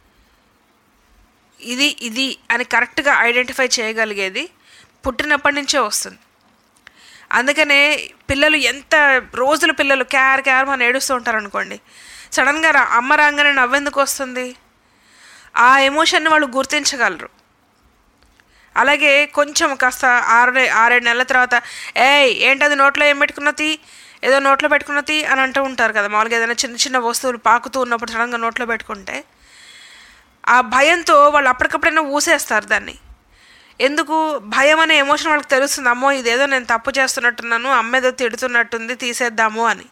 ఇది ఇది అని కరెక్ట్గా ఐడెంటిఫై చేయగలిగేది పుట్టినప్పటి నుంచే వస్తుంది అందుకనే పిల్లలు ఎంత రోజుల పిల్లలు క్యార్ క్యార్ అని ఏడుస్తూ ఉంటారు అనుకోండి సడన్గా రా అమ్మ రాగానే నవ్వెందుకు వస్తుంది ఆ ఎమోషన్ని వాళ్ళు గుర్తించగలరు అలాగే కొంచెం కాస్త ఆరు ఆరేడు నెలల తర్వాత ఏయ్ ఏంటది నోట్లో ఏం పెట్టుకున్నది ఏదో నోట్లో పెట్టుకున్నది అని అంటూ ఉంటారు కదా మామూలుగా ఏదైనా చిన్న చిన్న వస్తువులు పాకుతూ ఉన్నప్పుడు సడన్గా నోట్లో పెట్టుకుంటే ఆ భయంతో వాళ్ళు అప్పటికప్పుడైనా ఊసేస్తారు దాన్ని ఎందుకు భయం అనే ఎమోషన్ వాళ్ళకి తెలుస్తుంది అమ్మో ఇదేదో నేను తప్పు చేస్తున్నట్టున్నాను అమ్మ ఏదో తిడుతున్నట్టుంది తీసేద్దాము అని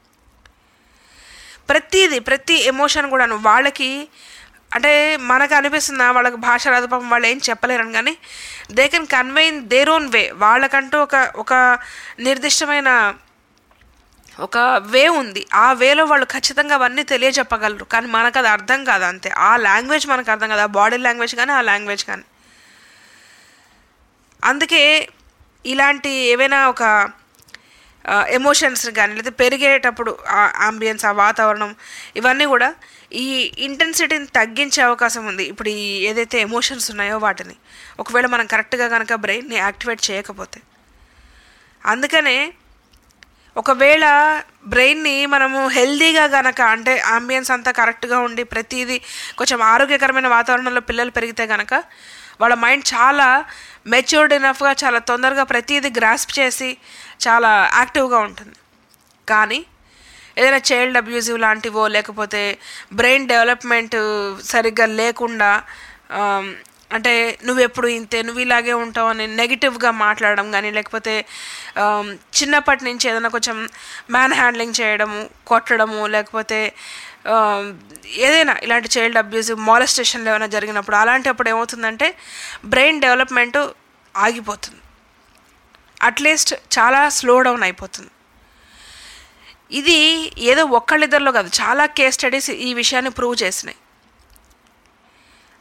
ప్రతిదీ ప్రతి ఎమోషన్ కూడాను వాళ్ళకి అంటే మనకు అనిపిస్తుందా వాళ్ళకి భాష రాదు పాపం వాళ్ళు ఏం చెప్పలేరని కానీ they can convey in their own way వాళ్ళకంటూ ఒక ఒక నిర్దిష్టమైన ఒక వే ఉంది ఆ వేలో వాళ్ళు ఖచ్చితంగా అవన్నీ తెలియజెప్పగలరు కానీ మనకు అది అర్థం కాదు అంతే ఆ లాంగ్వేజ్ మనకు అర్థం కాదు ఆ బాడీ లాంగ్వేజ్ కానీ ఆ లాంగ్వేజ్ కానీ అందుకే ఇలాంటి ఏవైనా ఒక ఎమోషన్స్ కానీ లేదా పెరిగేటప్పుడు ఆ అంబియన్స్ ఆ వాతావరణం ఇవన్నీ కూడా ఈ ఇంటెన్సిటీని తగ్గించే అవకాశం ఉంది ఇప్పుడు ఈ ఏదైతే ఎమోషన్స్ ఉన్నాయో వాటిని ఒకవేళ మనం కరెక్ట్గా కనుక బ్రెయిన్ని యాక్టివేట్ చేయకపోతే అందుకనే ఒకవేళ బ్రెయిన్ని మనము హెల్దీగా గనక అంటే అంబియన్స్ అంతా కరెక్ట్గా ఉండి ప్రతిదీ కొంచెం ఆరోగ్యకరమైన వాతావరణంలో పిల్లలు పెరిగితే గనక వాళ్ళ మైండ్ చాలా మెచ్యూర్డ్ ఇనఫ్గా చాలా తొందరగా ప్రతిదీ గ్రాస్ప్ చేసి చాలా యాక్టివ్గా ఉంటుంది కానీ ఏదైనా చైల్డ్ అబ్యూజివ్ లాంటివో లేకపోతే బ్రెయిన్ డెవలప్మెంట్ సరిగ్గా లేకుండా అంటే నువ్వు ఎప్పుడు ఇంతే నువ్వు ఇలాగే ఉంటావు అని నెగిటివ్గా మాట్లాడడం కానీ లేకపోతే చిన్నప్పటి నుంచి ఏదైనా కొంచెం మ్యాన్ హ్యాండ్లింగ్ చేయడము కొట్టడము లేకపోతే ఏదైనా ఇలాంటి చైల్డ్ అబ్యూజివ్ మాలెస్టేషన్లో ఏమైనా జరిగినప్పుడు అలాంటప్పుడు ఏమవుతుందంటే బ్రెయిన్ డెవలప్మెంట్ ఆగిపోతుంది అట్లీస్ట్ చాలా స్లో డౌన్ అయిపోతుంది ఇది ఏదో ఒక్కళ్ళిద్దరిలో కాదు చాలా కేస్ స్టడీస్ ఈ విషయాన్ని ప్రూవ్ చేసినాయి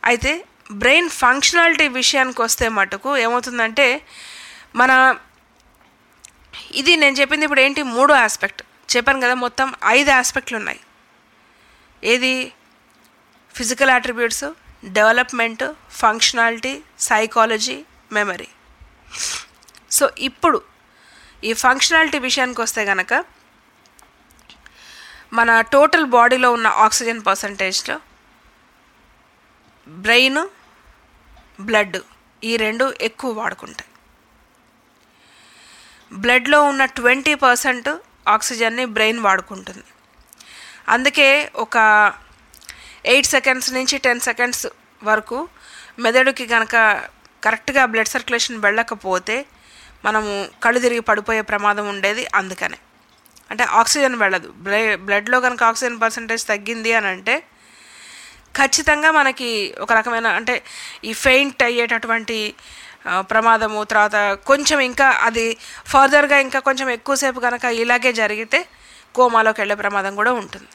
అయితే బ్రెయిన్ ఫంక్షనాలిటీ విషయానికి వస్తే మటుకు ఏమవుతుందంటే మన ఇది నేను చెప్పింది ఇప్పుడు ఏంటి మూడో ఆస్పెక్ట్ చెప్పాను కదా మొత్తం ఐదు ఆస్పెక్ట్లు ఉన్నాయి ఏది physical attributes development functionality psychology memory so ఇప్పుడు ఈ ఫంక్షనాలిటీ విషయానికి వస్తే కనుక మన టోటల్ బాడీలో ఉన్న ఆక్సిజన్ పర్సంటేజ్లో బ్రెయిన్ బ్లడ్ ఈ రెండు ఎక్కువ వాడుకుంటాయి బ్లడ్లో ఉన్న ట్వంటీ పర్సెంట్ ఆక్సిజన్ని బ్రెయిన్ వాడుకుంటుంది అందుకే ఒక ఎయిట్ సెకండ్స్ నుంచి టెన్ సెకండ్స్ వరకు మెదడుకి కనుక కరెక్ట్గా బ్లడ్ సర్క్యులేషన్ వెళ్ళకపోతే మనము కళ్ళు తిరిగి పడిపోయే ప్రమాదం ఉండేది అందుకనే అంటే ఆక్సిజన్ వెళ్ళదు బ్లే బ్లడ్లో కనుక ఆక్సిజన్ పర్సంటేజ్ తగ్గింది అని అంటే ఖచ్చితంగా మనకి ఒక రకమైన అంటే ఈ ఫెయింట్ అయ్యేటటువంటి ఆ, ప్రమాదము తర్వాత కొంచెం ఇంకా అది ఫర్దర్గా ఇంకా కొంచెం ఎక్కువసేపు కనుక ఇలాగే జరిగితే కోమాలోకి వెళ్ళే ప్రమాదం కూడా ఉంటుంది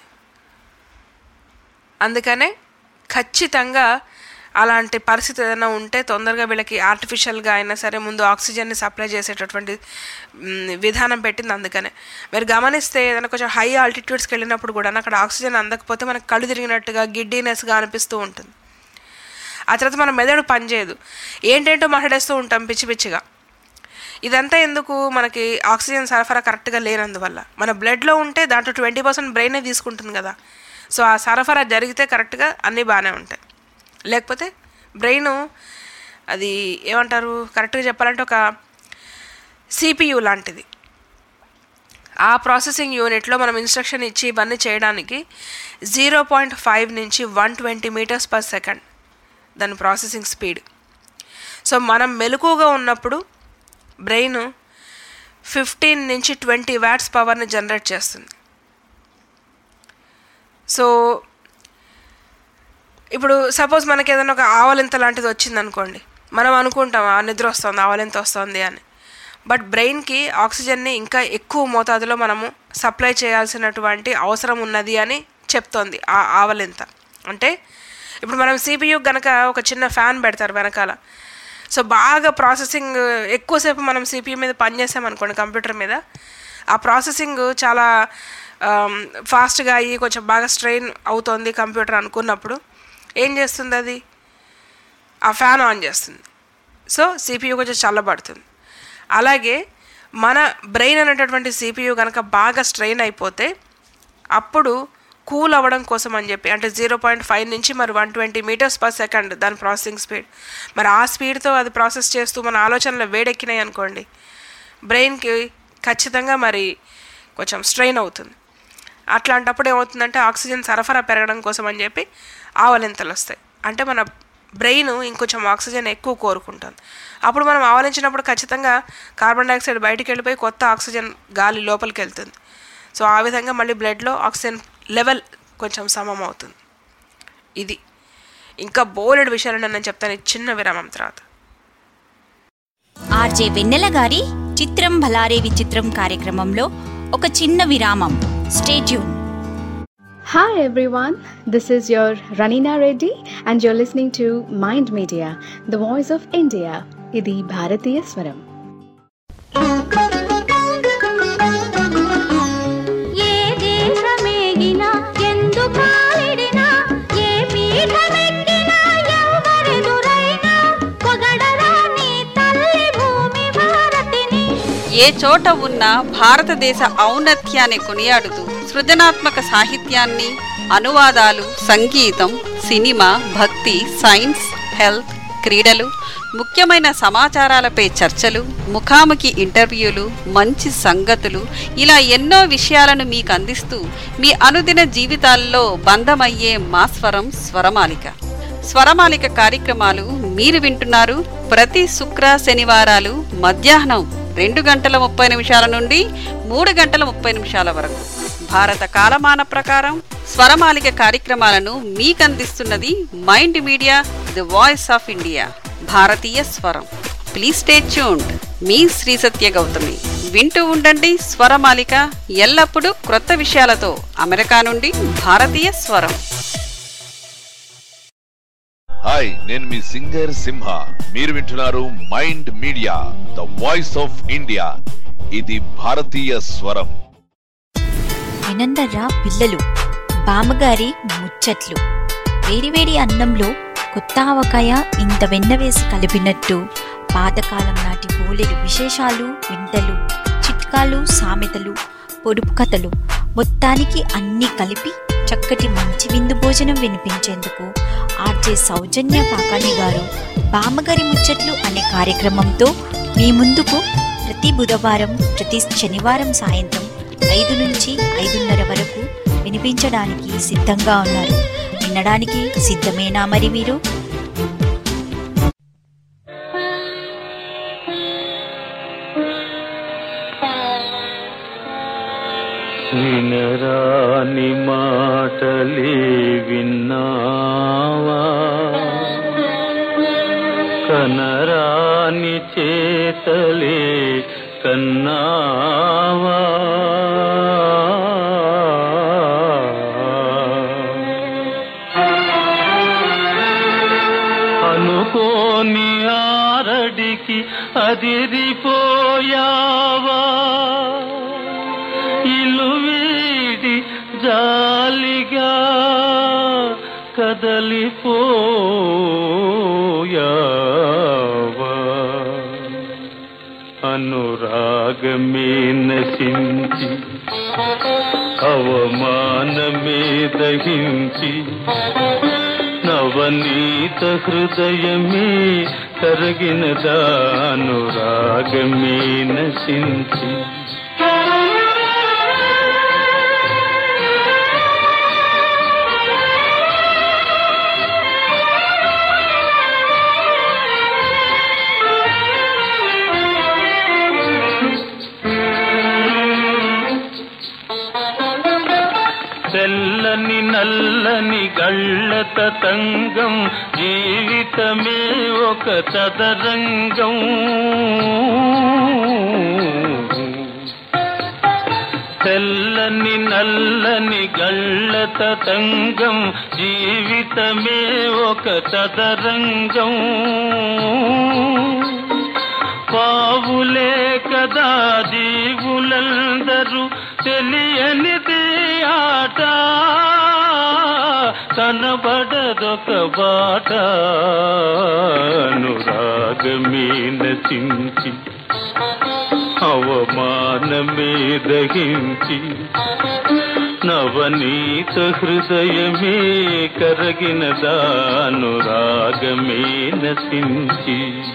అందుకనే ఖచ్చితంగా అలాంటి పరిస్థితి ఏదైనా ఉంటే తొందరగా వీళ్ళకి ఆర్టిఫిషియల్గా అయినా సరే ముందు ఆక్సిజన్ని సప్లై చేసేటటువంటి మ్, విధానం పెట్టింది అందుకనే మీరు గమనిస్తే ఏదైనా కొంచెం హై ఆల్టిట్యూడ్స్కి వెళ్ళినప్పుడు కూడా అక్కడ ఆక్సిజన్ అందకపోతే మనకు కళ్ళు తిరిగినట్టుగా గిడ్డీనెస్గా అనిపిస్తూ ఉంటుంది ఆ తర్వాత మన మెదడు పనిచేయదు ఏంటేంటో మాట్లాడేస్తూ ఉంటాం పిచ్చి పిచ్చిగా ఇదంతా ఎందుకు మనకి ఆక్సిజన్ సరఫరా కరెక్ట్గా లేనందువల్ల మన బ్లడ్లో ఉంటే దాంట్లో ట్వంటీ పర్సెంట్ బ్రెయినే తీసుకుంటుంది కదా సో ఆ సరఫరా జరిగితే కరెక్ట్గా అన్నీ బాగానే ఉంటాయి లేకపోతే బ్రెయిన్ అది ఏమంటారు కరెక్ట్గా చెప్పాలంటే ఒక సిపియు లాంటిది ఆ ప్రాసెసింగ్ యూనిట్లో మనం ఇన్స్ట్రక్షన్ ఇచ్చి ఇవన్నీ చేయడానికి జీరో పాయింట్ ఫైవ్ నుంచి one twenty meters per second దాని ప్రాసెసింగ్ స్పీడ్ సో మనం మెలకుగా ఉన్నప్పుడు బ్రెయిన్ ఫిఫ్టీన్ నుంచి ట్వంటీ వ్యాట్స్ పవర్ని జనరేట్ చేస్తుంది సో ఇప్పుడు సపోజ్ మనకి ఏదైనా ఒక ఆవలింత లాంటిది వచ్చింది అనుకోండి మనం అనుకుంటాం ఆ నిద్ర వస్తుంది ఆవలింత వస్తుంది అని బట్ బ్రెయిన్కి ఆక్సిజన్ని ఇంకా ఎక్కువ మోతాదులో మనము సప్లై చేయాల్సినటువంటి అవసరం ఉన్నది అని చెప్తోంది ఆ ఆవలింత అంటే ఇప్పుడు మనం సిపియు గనక ఒక చిన్న ఫ్యాన్ పెడతారు వెనకాల సో బాగా ప్రాసెసింగ్ ఎక్కువసేపు మనం సిపియు మీద పనిచేసామనుకోండి కంప్యూటర్ మీద ఆ ప్రాసెసింగ్ చాలా ఫాస్ట్గా అయ్యి కొంచెం బాగా స్ట్రెయిన్ అవుతోంది కంప్యూటర్ అనుకున్నప్పుడు ఏం చేస్తుంది అది ఆ ఫ్యాన్ ఆన్ చేస్తుంది సో సిపియు కొంచెం చల్లబడుతుంది అలాగే మన బ్రెయిన్ అనేటటువంటి సిపియు కనుక బాగా స్ట్రెయిన్ అయిపోతే అప్పుడు కూల్ అవ్వడం కోసం అని చెప్పి అంటే జీరో పాయింట్ ఫైవ్ నుంచి మరి one twenty meters per second దాని ప్రాసెసింగ్ స్పీడ్ మరి ఆ స్పీడ్తో అది ప్రాసెస్ చేస్తూ మన ఆలోచనలు వేడెక్కినాయి అనుకోండి బ్రెయిన్కి ఖచ్చితంగా మరి కొంచెం స్ట్రెయిన్ అవుతుంది అట్లాంటప్పుడు ఏమవుతుందంటే ఆక్సిజన్ సరఫరా పెరగడం కోసం అని చెప్పి ఆవలింతలు వస్తాయి అంటే మన బ్రెయిన్ ఇంకొంచెం ఆక్సిజన్ ఎక్కువ కోరుకుంటుంది అప్పుడు మనం ఆవలించినప్పుడు ఖచ్చితంగా కార్బన్ డైఆక్సైడ్ బయటికి వెళ్ళిపోయి కొత్త ఆక్సిజన్ గాలి లోపలికి వెళ్తుంది సో ఆ విధంగా మళ్ళీ బ్లడ్లో ఆక్సిజన్ లెవెల్ కొంచెం సమం అవుతుంది ఇది ఇంకా బోలెడు విషయాలు నేను చెప్తాను ఈ చిన్న విరామం తర్వాత ఆర్జే వెన్నెల గారి చిత్రం భలారే విచిత్రం కార్యక్రమంలో ఒక చిన్న విరామం stay tuned Hi everyone, this is your Ranina Reddy and you're listening to Mind Media, the voice of India. ఇది భారతీయ స్వరం ఏ దేశమేగినా ఎందు కాలిడినా ఏ పీఠమెక్కినా ఎవరెదురైనా పొగడరా నీ తల్లి భూమి భారతిని ఏ చోట ఉన్న భారతదేశ ఔన్నత్యాన్ని కొనియాడుతూ సృజనాత్మక సాహిత్యాన్ని అనువాదాలు సంగీతం సినిమా భక్తి సైన్స్ హెల్త్ క్రీడలు ముఖ్యమైన సమాచారాలపై చర్చలు ముఖాముఖి ఇంటర్వ్యూలు మంచి సంగతులు ఇలా ఎన్నో విషయాలను మీకు అందిస్తూ మీ అనుదిన జీవితాల్లో బంధమయ్యే మా స్వరం స్వరమాలిక స్వరమాలిక కార్యక్రమాలు మీరు వింటున్నారు ప్రతి శుక్ర శనివారాలు మధ్యాహ్నం రెండు గంటల ముప్పై నిమిషాల నుండి మూడు గంటల ముప్పై నిమిషాల వరకు భారత కాలమాన ప్రకారం స్వరమాలిక కార్యక్రమాలను మీకందిస్తున్నది mind media the voice of India భారతీయ స్వరం ప్లీజ్ స్టే ట్యూన్డ్ మీ శ్రీ సత్య గౌతమి వింటూ ఉండండి స్వరమాలిక ఎల్లప్పుడూ క్రొత్త విషయాలతో అమెరికా నుండి భారతీయ స్వరం హాయ్ నేను మీ సింగర్ సింహ మీరు వింటున్నారు mind media the voice of India ఇది భారతీయ స్వరం వినందర్రా పిల్లలు బామ్మగారి ముచ్చట్లు వేడివేడి అన్నంలో కొత్త ఆవకాయ ఇంత వెన్న వేసి కలిపినట్టు పాతకాలం నాటి బోలెడు విశేషాలు వింతలు చిట్కాలు సామెతలు పొడుపు కథలు మొత్తానికి అన్నీ కలిపి చక్కటి మంచి విందు భోజనం వినిపించేందుకు ఆర్జే సౌజన్య కాకాని గారు బామ్మగారి ముచ్చట్లు అనే కార్యక్రమంతో మీ ముందుకు ప్రతి బుధవారం ప్రతి శనివారం సాయంత్రం ఐదు నుంచి ఐదున్నర వరకు వినిపించడానికి సిద్ధంగా ఉన్నారు వినడానికి సిద్ధమేనా మరి మీరు వినరాని మాటలే విన్నావా కనరాని చేతలే కన్నావా అనుకోని ఆరడికి అదిరిపోయావా ఇల్లు వీడి జాలిగా కదలిపోయావా అనురాగమే నశించి అవమానమే దహించి నవనీత హృదయమే కరగిన దానురాగమే నశించి తెల్లని నల్లని గళ్ళత తంగం జీవితమే ఒక చదరంగం తెల్లని నల్లని గళ్ళత తంగం జీవితమే ఒక చదరంగం పావులే కదా జీవులందరూ తెలియనిది ఆట కనబడదొక బాట అనురాగమే నచించి అవమానమే దహించి నవనీత హృదయమే కరగిన దానురాగమే నశించి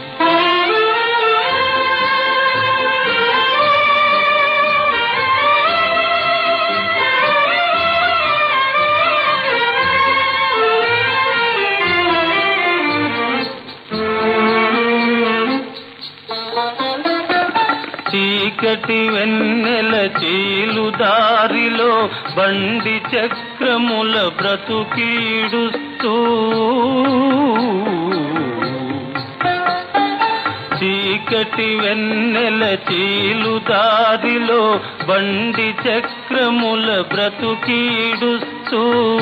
చీకటి వెన్నెల చీలు దారిలో బండి చక్రముల బ్రతుకీడుస్తూ చీకటి వెన్నెల చీలు దారిలో బండి చక్రముల బ్రతుకీడుస్తూ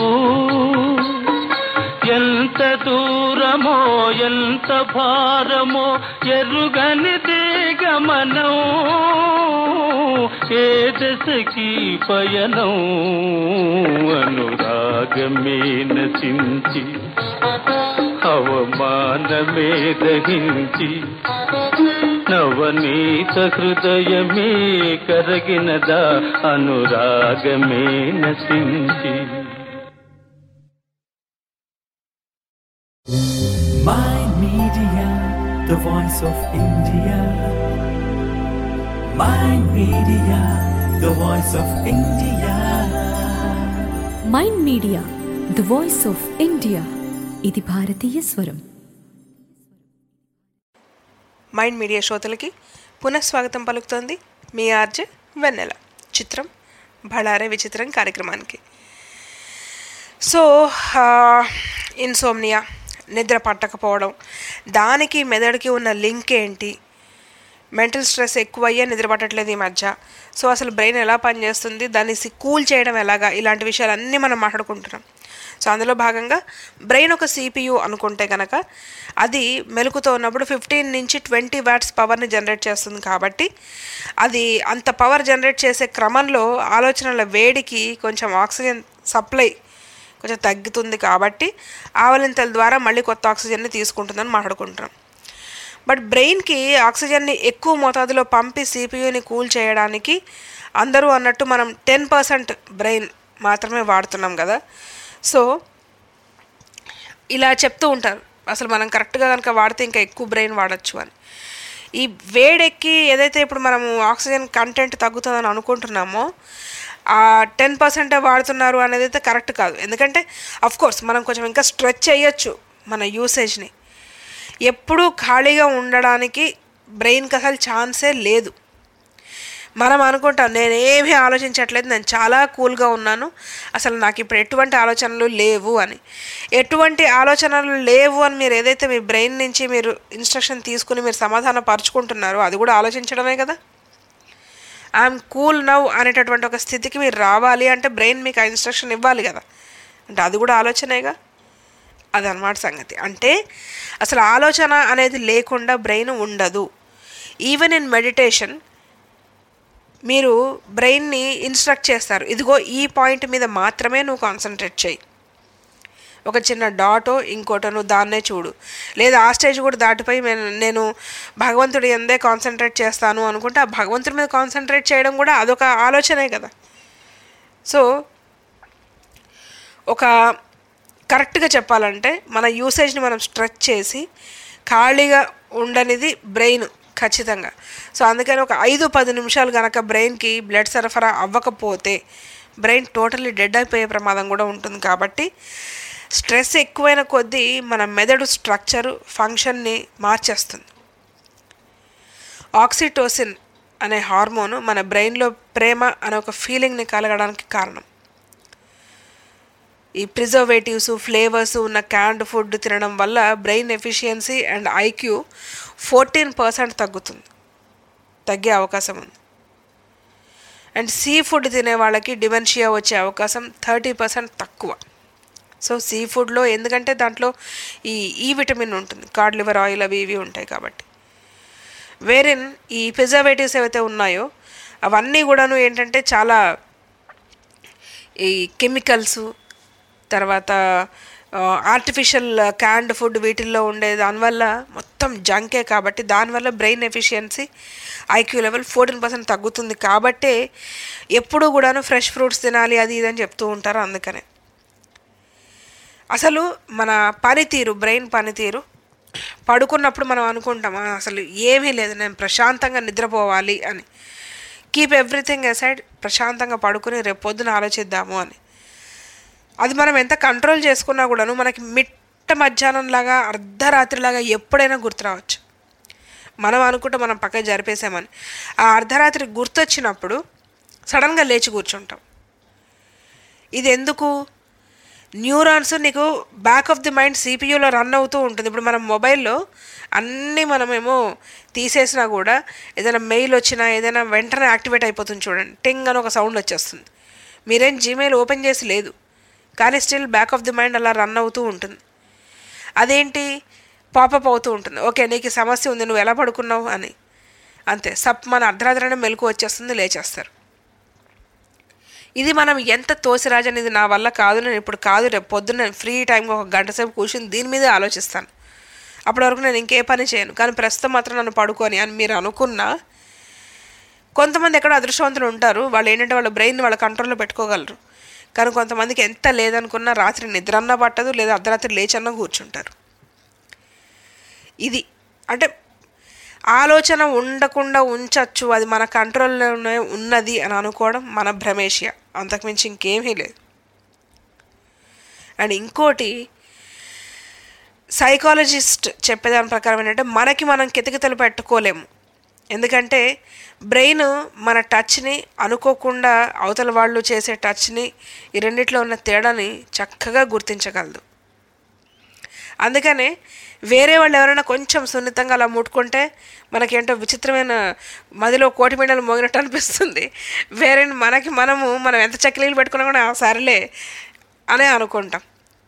ఎంత దూరమో ఎంత భారమో ఎరుగని గమనం ఏ దశకి పయనం అనురాగమే నశించి అవమానమే దహించి నవనీత హృదయమే కరగినదా అనురాగమే నశించి Mind Media, the voice of India. Mind Media, the voice of India. Mind media the voice of India ఇది భారతీయ స్వరం మైండ్ మీడియా శ్రోతలకి పునఃస్వాగతం పలుకుతోంది మీ ఆర్జే వెన్నెల చిత్రం బళారే విచిత్రం కార్యక్రమానికి సో ఇన్సోమ్నియా నిద్ర పట్టకపోవడం దానికి మెదడుకి ఉన్న లింక్ ఏంటి మెంటల్ స్ట్రెస్ ఎక్కువయ్యే నిద్ర పట్టట్లేదు ఈ మధ్య సో అసలు బ్రెయిన్ ఎలా పనిచేస్తుంది దాన్ని కూల్ చేయడం ఎలాగా ఇలాంటి విషయాలన్నీ మనం మాట్లాడుకుంటున్నాం సో అందులో భాగంగా బ్రెయిన్ ఒక సిపియు అనుకుంటే కనుక అది మెలుకుతో ఉన్నప్పుడు ఫిఫ్టీన్ నుంచి ట్వంటీ వాట్స్ పవర్ని జనరేట్ చేస్తుంది కాబట్టి అది అంత పవర్ జనరేట్ చేసే క్రమంలో ఆలోచనల వేడికి కొంచెం ఆక్సిజన్ సప్లై కొంచెం తగ్గుతుంది కాబట్టి ఆవలింతల ద్వారా మళ్ళీ కొత్త ఆక్సిజన్ని తీసుకుంటుందని మాట్లాడుకుంటున్నాం బట్ బ్రెయిన్కి ఆక్సిజన్ని ఎక్కువ మోతాదులో పంపి సిపియుని కూల్ చేయడానికి అందరూ అన్నట్టు మనం టెన్ పర్సెంట్ బ్రెయిన్ మాత్రమే వాడుతున్నాం కదా సో ఇలా చెప్తూ ఉంటారు అసలు మనం కరెక్ట్గా కనుక వాడితే ఇంకా ఎక్కువ బ్రెయిన్ వాడచ్చు అని ఈ వేడెక్కి ఏదైతే ఇప్పుడు మనము ఆక్సిజన్ కంటెంట్ తగ్గుతుందని అనుకుంటున్నామో ఆ టెన్ పర్సెంటే వాడుతున్నారు అనేది అయితే కరెక్ట్ కాదు ఎందుకంటే అఫ్ కోర్స్ మనం కొంచెం ఇంకా స్ట్రెచ్ చేయొచ్చు మన యూసేజ్ని ఎప్పుడూ ఖాళీగా ఉండడానికి బ్రెయిన్కి అసలు ఛాన్సే లేదు మనం అనుకుంటాం నేను ఏమీ ఆలోచించట్లేదు నేను చాలా కూల్గా ఉన్నాను అసలు నాకు ఇప్పుడు ఎటువంటి ఆలోచనలు లేవు అని ఎటువంటి ఆలోచనలు లేవు అని మీరు ఏదైతే మీ బ్రెయిన్ నుంచి మీరు ఇన్స్ట్రక్షన్ తీసుకుని మీరు సమాధానం పరుచుకుంటున్నారో అది కూడా ఆలోచించడమే కదా ఐఎమ్ కూల్ నవ్ అనేటటువంటి ఒక స్థితికి మీరు రావాలి అంటే బ్రెయిన్ మీకు ఆ ఇన్స్ట్రక్షన్ ఇవ్వాలి కదా అంటే అది కూడా ఆలోచనేగా అదనమాట సంగతి అంటే అసలు ఆలోచన అనేది లేకుండా బ్రెయిన్ ఉండదు ఈవెన్ ఇన్ మెడిటేషన్ మీరు బ్రెయిన్ని ఇన్స్ట్రక్ట్ చేస్తారు ఇదిగో ఈ పాయింట్ మీద మాత్రమే నువ్వు కాన్సన్ట్రేట్ చేయి ఒక చిన్న డాటో ఇంకోటో నువ్వు దాన్నే చూడు లేదా ఆ స్టేజ్ కూడా దాటిపోయి నేను నేను భగవంతుడి ఎందే కాన్సన్ట్రేట్ చేస్తాను అనుకుంటే ఆ భగవంతుడి మీద కాన్సన్ట్రేట్ చేయడం కూడా అదొక ఆలోచనే కదా సో ఒక కరెక్ట్గా చెప్పాలంటే మన యూసేజ్ని మనం స్ట్రెచ్ చేసి ఖాళీగా ఉండనిది బ్రెయిన్ ఖచ్చితంగా సో అందుకని ఒక ఐదు పది నిమిషాలు కనుక బ్రెయిన్కి బ్లడ్ సరఫరా అవ్వకపోతే బ్రెయిన్ టోటల్లీ డెడ్ అయిపోయే ప్రమాదం కూడా ఉంటుంది కాబట్టి స్ట్రెస్ ఎక్కువైన కొద్దీ మన మెదడు స్ట్రక్చరు ఫంక్షన్ని మార్చేస్తుంది ఆక్సిటోసిన్ అనే హార్మోను మన బ్రెయిన్లో ప్రేమ అనే ఒక ఫీలింగ్ని కలగడానికి కారణం ఈ ప్రిజర్వేటివ్స్ ఫ్లేవర్స్ ఉన్న క్యాండ్ ఫుడ్ తినడం వల్ల brain efficiency and IQ fourteen percent తగ్గుతుంది తగ్గే అవకాశం ఉంది అండ్ సీ ఫుడ్ తినే వాళ్ళకి డిమెన్షియా వచ్చే అవకాశం థర్టీ పర్సెంట్ తక్కువ సో సీ ఫుడ్లో ఎందుకంటే దాంట్లో ఈ ఈ విటమిన్ ఉంటుంది కార్డ్ లివర్ ఆయిల్ అవి ఇవి ఉంటాయి కాబట్టి వేరిన్ ఈ ప్రిజర్వేటివ్స్ ఏవైతే ఉన్నాయో అవన్నీ కూడాను ఏంటంటే చాలా ఈ కెమికల్స్ తర్వాత ఆర్టిఫిషియల్ క్యాండ్ ఫుడ్ వీటిల్లో ఉండే దానివల్ల మొత్తం జంకే కాబట్టి దానివల్ల brain efficiency IQ level fourteen percent తగ్గుతుంది కాబట్టే ఎప్పుడు కూడాను ఫ్రెష్ ఫ్రూట్స్ తినాలి అది ఇది అని చెప్తూ ఉంటారు అందుకనే అసలు మన పనితీరు బ్రెయిన్ పనితీరు పడుకున్నప్పుడు మనం అనుకుంటాం "ఆ, అసలు ఏమీ లేదు నేను ప్రశాంతంగా నిద్రపోవాలి అని కీప్ ఎవ్రీథింగ్ అసైడ్ ప్రశాంతంగా పడుకుని రేపు పొద్దున ఆలోచిద్దాము అని అది మనం ఎంత కంట్రోల్ చేసుకున్నా కూడాను మనకి మిట్ట మధ్యాహ్నంలాగా అర్ధరాత్రిలాగా ఎప్పుడైనా గుర్తు రావచ్చు మనం అనుకుంటే మనం పక్కకి జరిపేసామని ఆ అర్ధరాత్రి గుర్తొచ్చినప్పుడు సడన్గా లేచి కూర్చుంటాం ఇది ఎందుకు న్యూరాన్స్ నీకు బ్యాక్ ఆఫ్ ది మైండ్ సిపియూలో రన్ అవుతూ ఉంటుంది ఇప్పుడు మనం మొబైల్లో అన్నీ మనమేమో తీసేసినా కూడా ఏదైనా మెయిల్ వచ్చినా ఏదైనా వెంటనే యాక్టివేట్ అయిపోతుంది చూడండి టింగ్ అని ఒక సౌండ్ వచ్చేస్తుంది మీరేం జీమెయిల్ ఓపెన్ చేసి లేదు కానీ still back of the mind అలా రన్ అవుతూ ఉంటుంది అదేంటి పాపప్ అవుతూ ఉంటుంది ఓకే నీకు ఈ సమస్య ఉంది నువ్వు ఎలా పడుకున్నావు అని అంతే సప్ మన అర్ధరాత్రి మెలకు వచ్చేస్తుంది లేచేస్తారు ఇది మనం ఎంత తోసిరాజని ఇది నా వల్ల కాదు నేను ఇప్పుడు కాదు రేపు పొద్దున్న నేను ఫ్రీ టైంగా ఒక గంట సేపు కూర్చుని దీని మీదే ఆలోచిస్తాను అప్పటి వరకు నేను ఇంకే పని చేయను కానీ ప్రస్తుతం మాత్రం నన్ను పడుకొని అని మీరు అనుకున్నా కొంతమంది ఎక్కడ అదృష్టవంతులు ఉంటారు వాళ్ళు ఏంటంటే వాళ్ళ బ్రెయిన్ వాళ్ళ కంట్రోల్లో పెట్టుకోగలరు కానీ కొంతమందికి ఎంత లేదనుకున్నా రాత్రి నిద్ర అన్నా పట్టదు లేదా అర్ధరాత్రి లేచన్నా కూర్చుంటారు ఇది అంటే ఆలోచన ఉండకుండా ఉంచచ్చు అది మన కంట్రోల్లోనే ఉన్నది అని అనుకోవడం మన భ్రమేషియ అంతకుమించి ఇంకేమీ లేదు అండ్ ఇంకోటి సైకాలజిస్ట్ చెప్పేదాని ప్రకారం ఏంటంటే మనకి మనం కితకితలు పెట్టుకోలేము ఎందుకంటే బ్రెయిన్ మన టచ్ని అనుకోకుండా అవతల వాళ్ళు చేసే టచ్ని ఈ రెండిట్లో ఉన్న తేడాని చక్కగా గుర్తించగలదు అందుకనే వేరే వాళ్ళు ఎవరైనా కొంచెం సున్నితంగా అలా ముట్టుకుంటే మనకేంటో విచిత్రమైన మదిలో కోటి మీడలు మోగినట్టు అనిపిస్తుంది వేరే మనకి మనము మనం ఎంత చక్కలీలు పెట్టుకున్నా కూడా "ఆ, సరేలే అనే అనుకుంటాం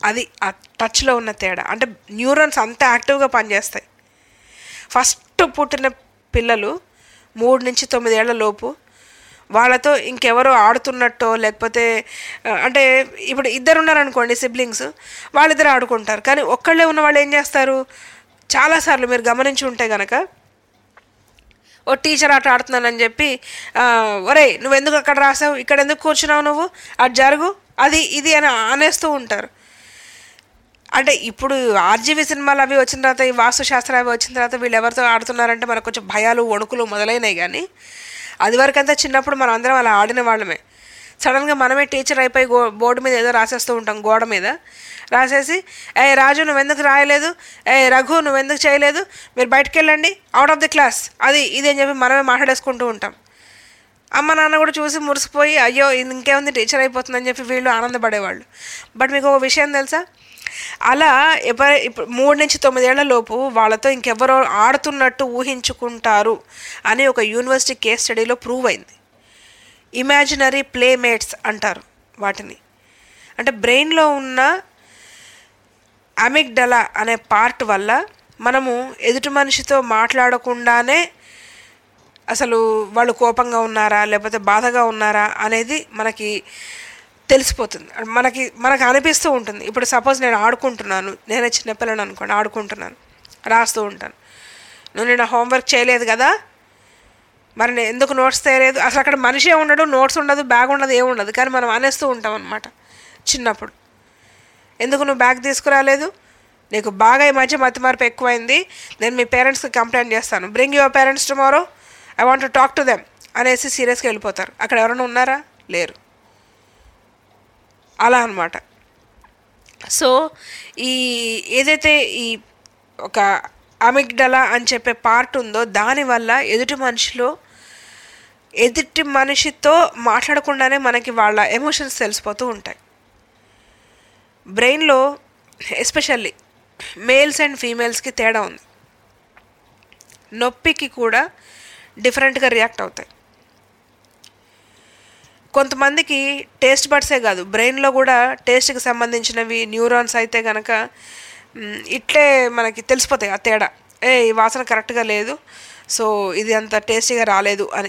అది ఆ టచ్లో ఉన్న తేడా అంటే న్యూరాన్స్ అంత యాక్టివ్గా పనిచేస్తాయి ఫస్ట్ పుట్టిన పిల్లలు మూడు నుంచి తొమ్మిదేళ్ల లోపు వాళ్ళతో ఇంకెవరో ఆడుతున్నట్టో లేకపోతే ఆ, అంటే ఇప్పుడు ఇద్దరు ఉన్నారనుకోండి సిబ్లింగ్స్ వాళ్ళిద్దరు ఆడుకుంటారు కానీ ఒక్కళ్ళే ఉన్న వాళ్ళు ఏం చేస్తారు చాలాసార్లు మీరు గమనించి ఉంటే గనక ఓ టీచర్ ఆట ఆడుతున్నానని చెప్పి ఆ, ఒరేయ్ నువ్వు ఎందుకు అక్కడ రాసావు ఇక్కడ ఎందుకు కూర్చున్నావు నువ్వు అటు జరుగు అది ఇది అని అనేస్తూ ఉంటారు అంటే ఇప్పుడు ఆర్జీవి సినిమాలు అవి వచ్చిన తర్వాత ఈ వాస్తుశాస్త్రం అవి వచ్చిన తర్వాత వీళ్ళు ఎవరితో ఆడుతున్నారంటే మనకు కొంచెం భయాలు వణుకులు మొదలైనవి కానీ అది వరకంతా చిన్నప్పుడు మనం అందరం అలా ఆడిన వాళ్ళమే సడన్గా మనమే టీచర్ అయిపోయి గో బోర్డు మీద ఏదో రాసేస్తూ ఉంటాం గోడ మీద రాసేసి ఏ రాజు నువ్వెందుకు రాయలేదు ఏ రఘు నువ్వెందుకు చేయలేదు మీరు బయటకు వెళ్ళండి అవుట్ ఆఫ్ ది క్లాస్ అది ఇది అని చెప్పి మనమే మాట్లాడేసుకుంటూ ఉంటాం అమ్మ నాన్న కూడా చూసి మురిసిపోయి అయ్యో ఇది ఇంకేముంది టీచర్ అయిపోతుందని చెప్పి వీళ్ళు ఆనందపడేవాళ్ళు బట్ మీకు ఒక విషయం తెలుసా అలా ఎవరు ఇప్పుడు మూడు నుంచి తొమ్మిదేళ్ల లోపు వాళ్ళతో ఇంకెవరో ఆడుతున్నట్టు ఊహించుకుంటారు అని ఒక యూనివర్సిటీ కేస్ స్టడీలో ప్రూవ్ అయింది ఇమాజినరీ ప్లేమేట్స్ అంటారు వాటిని అంటే బ్రెయిన్లో ఉన్న అమిగ్డలా అనే పార్ట్ వల్ల మనము ఎదుటి మనిషితో మాట్లాడకుండానే అసలు వాళ్ళు కోపంగా ఉన్నారా లేకపోతే బాధగా ఉన్నారా అనేది మనకి తెలిసిపోతుంది మనకి మనకు అనిపిస్తూ ఉంటుంది ఇప్పుడు సపోజ్ నేను ఆడుకుంటున్నాను నేనే చిన్నపిల్లని అనుకోండి ఆడుకుంటున్నాను రాస్తూ ఉంటాను నువ్వు నేను హోంవర్క్ చేయలేదు కదా మరి నేను ఎందుకు నోట్స్ తేయలేదు అసలు అక్కడ మనిషే ఉండడు నోట్స్ ఉండదు బ్యాగ్ ఉండదు ఏమి ఉండదు కానీ మనం అనేస్తూ ఉంటాం అనమాట చిన్నప్పుడు ఎందుకు నువ్వు బ్యాగ్ తీసుకురాలేదు నీకు బాగా ఈ మధ్య మతి మార్పు ఎక్కువైంది నేను మీ పేరెంట్స్కి కంప్లైంట్ చేస్తాను bring your parents tomorrow I want to talk to them అనేసి సీరియస్గా వెళ్ళిపోతారు అక్కడ ఎవరైనా ఉన్నారా లేరు అలా అనమాట సో ఈ ఏదైతే ఈ ఒక అమిగ్డలా అని చెప్పే పార్ట్ ఉందో దానివల్ల ఎదుటి మనిషిలో ఎదుటి మనిషితో మాట్లాడకుండానే మనకి వాళ్ళ ఎమోషన్స్ తెలిసిపోతూ ఉంటాయి బ్రెయిన్లో ఎస్పెషల్లీ మేల్స్ అండ్ ఫీమేల్స్కి తేడా ఉంది నొప్పికి కూడా డిఫరెంట్గా రియాక్ట్ అవుతాయి కొంతమందికి టేస్ట్ బడ్సే కాదు బ్రెయిన్లో కూడా టేస్ట్కి సంబంధించినవి న్యూరాన్స్ అయితే కనుక మ్, ఇట్లే మనకి తెలిసిపోతాయి ఆ తేడా ఏ ఈ వాసన కరెక్ట్గా లేదు సో ఇది అంత టేస్టీగా రాలేదు అని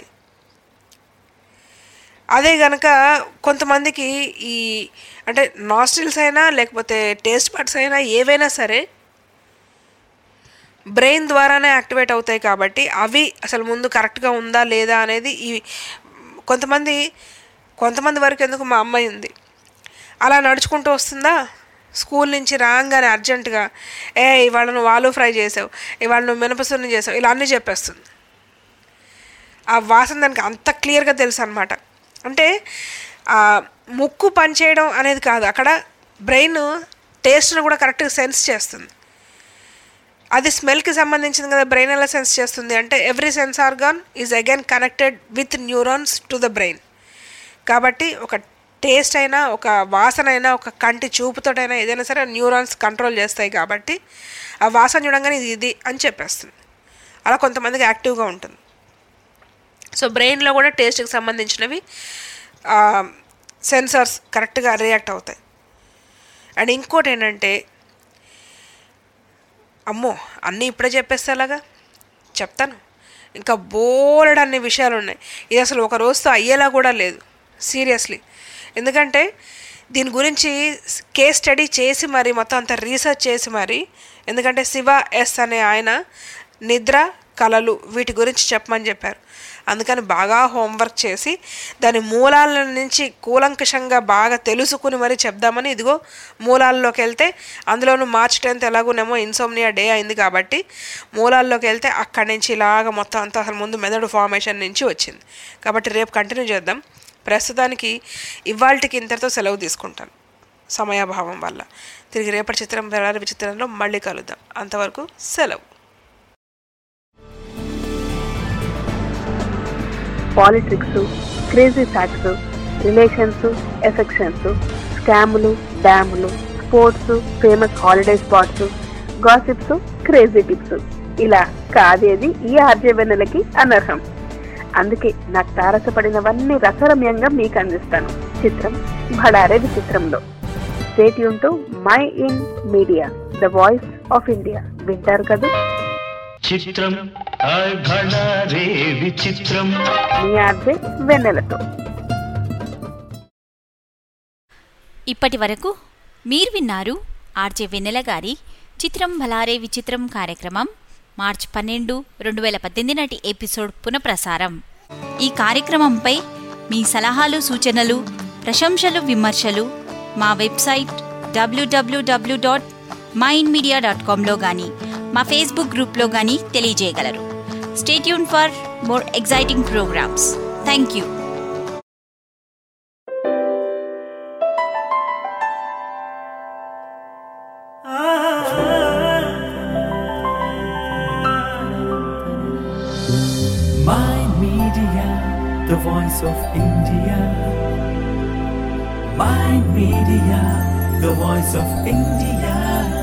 అదే కనుక కొంతమందికి ఈ అంటే నాస్టిల్స్ అయినా లేకపోతే టేస్ట్ బడ్స్ అయినా ఏవైనా సరే బ్రెయిన్ ద్వారానే యాక్టివేట్ అవుతాయి కాబట్టి అవి అసలు ముందు కరెక్ట్గా ఉందా లేదా అనేది ఈ కొంతమంది కొంతమంది వరకు ఎందుకు మా అమ్మాయి ఉంది అలా నడుచుకుంటూ వస్తుందా స్కూల్ నుంచి రాగానే అర్జెంటుగా ఏ ఇవాళ నువ్వు ఆలూ ఫ్రై చేసావు ఇవాళ నువ్వు మినపసున్ని చేసావు ఇలా అన్నీ చెప్పేస్తుంది ఆ వాసన దానికి అంత క్లియర్గా తెలుసు అనమాట అంటే ఆ ముక్కు పనిచేయడం అనేది కాదు అక్కడ బ్రెయిన్ టేస్ట్ను కూడా కరెక్ట్గా సెన్స్ చేస్తుంది అది స్మెల్కి సంబంధించింది కదా బ్రెయిన్ ఎలా సెన్స్ చేస్తుంది అంటే every sense organ is again connected with neurons to the brain కాబట్టి ఒక టేస్ట్ అయినా ఒక వాసన అయినా ఒక కంటి చూపుతోటైనా ఏదైనా సరే న్యూరాన్స్ కంట్రోల్ చేస్తాయి కాబట్టి ఆ వాసన చూడంగానే ఇది ఇది అని చెప్పేస్తుంది అలా కొంతమందికి యాక్టివ్గా ఉంటుంది సో బ్రెయిన్లో కూడా టేస్ట్కి సంబంధించినవి సెన్సర్స్ కరెక్ట్గా రియాక్ట్ అవుతాయి అండ్ ఇంకోటి ఏంటంటే అమ్మో అన్నీ ఇప్పుడే చెప్పేస్తే అలాగా చెప్తాను ఇంకా బోలెడ్ అన్ని విషయాలు ఉన్నాయి ఇది అసలు ఒక రోజుతో అయ్యేలా కూడా లేదు సీరియస్లీ ఎందుకంటే దీని గురించి కేస్ స్టడీ చేసి మరి మొత్తం అంత రీసెర్చ్ చేసి మరి ఎందుకంటే శివ ఎస్ అనే ఆయన నిద్ర కళలు వీటి గురించి చెప్పమని చెప్పారు అందుకని బాగా హోంవర్క్ చేసి దాని మూలాల నుంచి కూలంకషంగా బాగా తెలుసుకుని మరి చెప్దామని ఇదిగో మూలాల్లోకి వెళ్తే అందులోనూ మార్చ్ టెన్త్ ఎలాగోనేమో ఇన్సోమ్నియా డే అయింది కాబట్టి మూలాల్లోకి వెళ్తే అక్కడి నుంచి ఇలాగ మొత్తం అంతా అసలు ముందు మెదడు ఫార్మేషన్ నుంచి వచ్చింది కాబట్టి రేపు కంటిన్యూ చేద్దాం ప్రస్తుతానికి ఇవాళకి ఇంతటితో సెలవు తీసుకుంటాను సమయాభావం వల్ల తిరిగి రేపటి చిత్రం బెరారి విచిత్రంలో మళ్ళీ కలుద్దాం అంతవరకు సెలవు politics crazy facts relations affections స్కాములు డ్యాములు sports famous holiday spots gossips crazy tips ఇలా కాదేది ఈ ఆర్జవెన్నెలకి అనర్హం అందుకే నాకు తారసపడినవన్నీ రసరమ్యంగా మీకు అందిస్తాను చిత్రం భడారే విచిత్రంలో స్టేట్ యూన్ to mind media the voice of India వింటారు కదా చిత్రం హాయ్ భళా రే విచిత్రం మీ ఆర్జే వెన్నెలతో ఇప్పటి వరకు మీరు విన్నారు ఆర్జే వెన్నెల గారి చిత్రం భలారే విచిత్రం కార్యక్రమం మార్చ్ పన్నెండు రెండు వేల పద్దెనిమిది నాటి ఎపిసోడ్ పునఃప్రసారం ఈ కార్యక్రమంపై మీ సలహాలు సూచనలు ప్రశంసలు విమర్శలు మా website W W W dot mind media dot కామ్లో కానీ మా ఫేస్బుక్ గ్రూప్లో కానీ తెలియజేయగలరు stay tuned for more exciting programmes thank you Mind Media, the voice of India. Mind Media, the voice of India.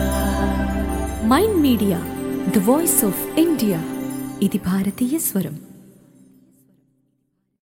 Mind media the voice of India ఇది భారతీయ స్వరం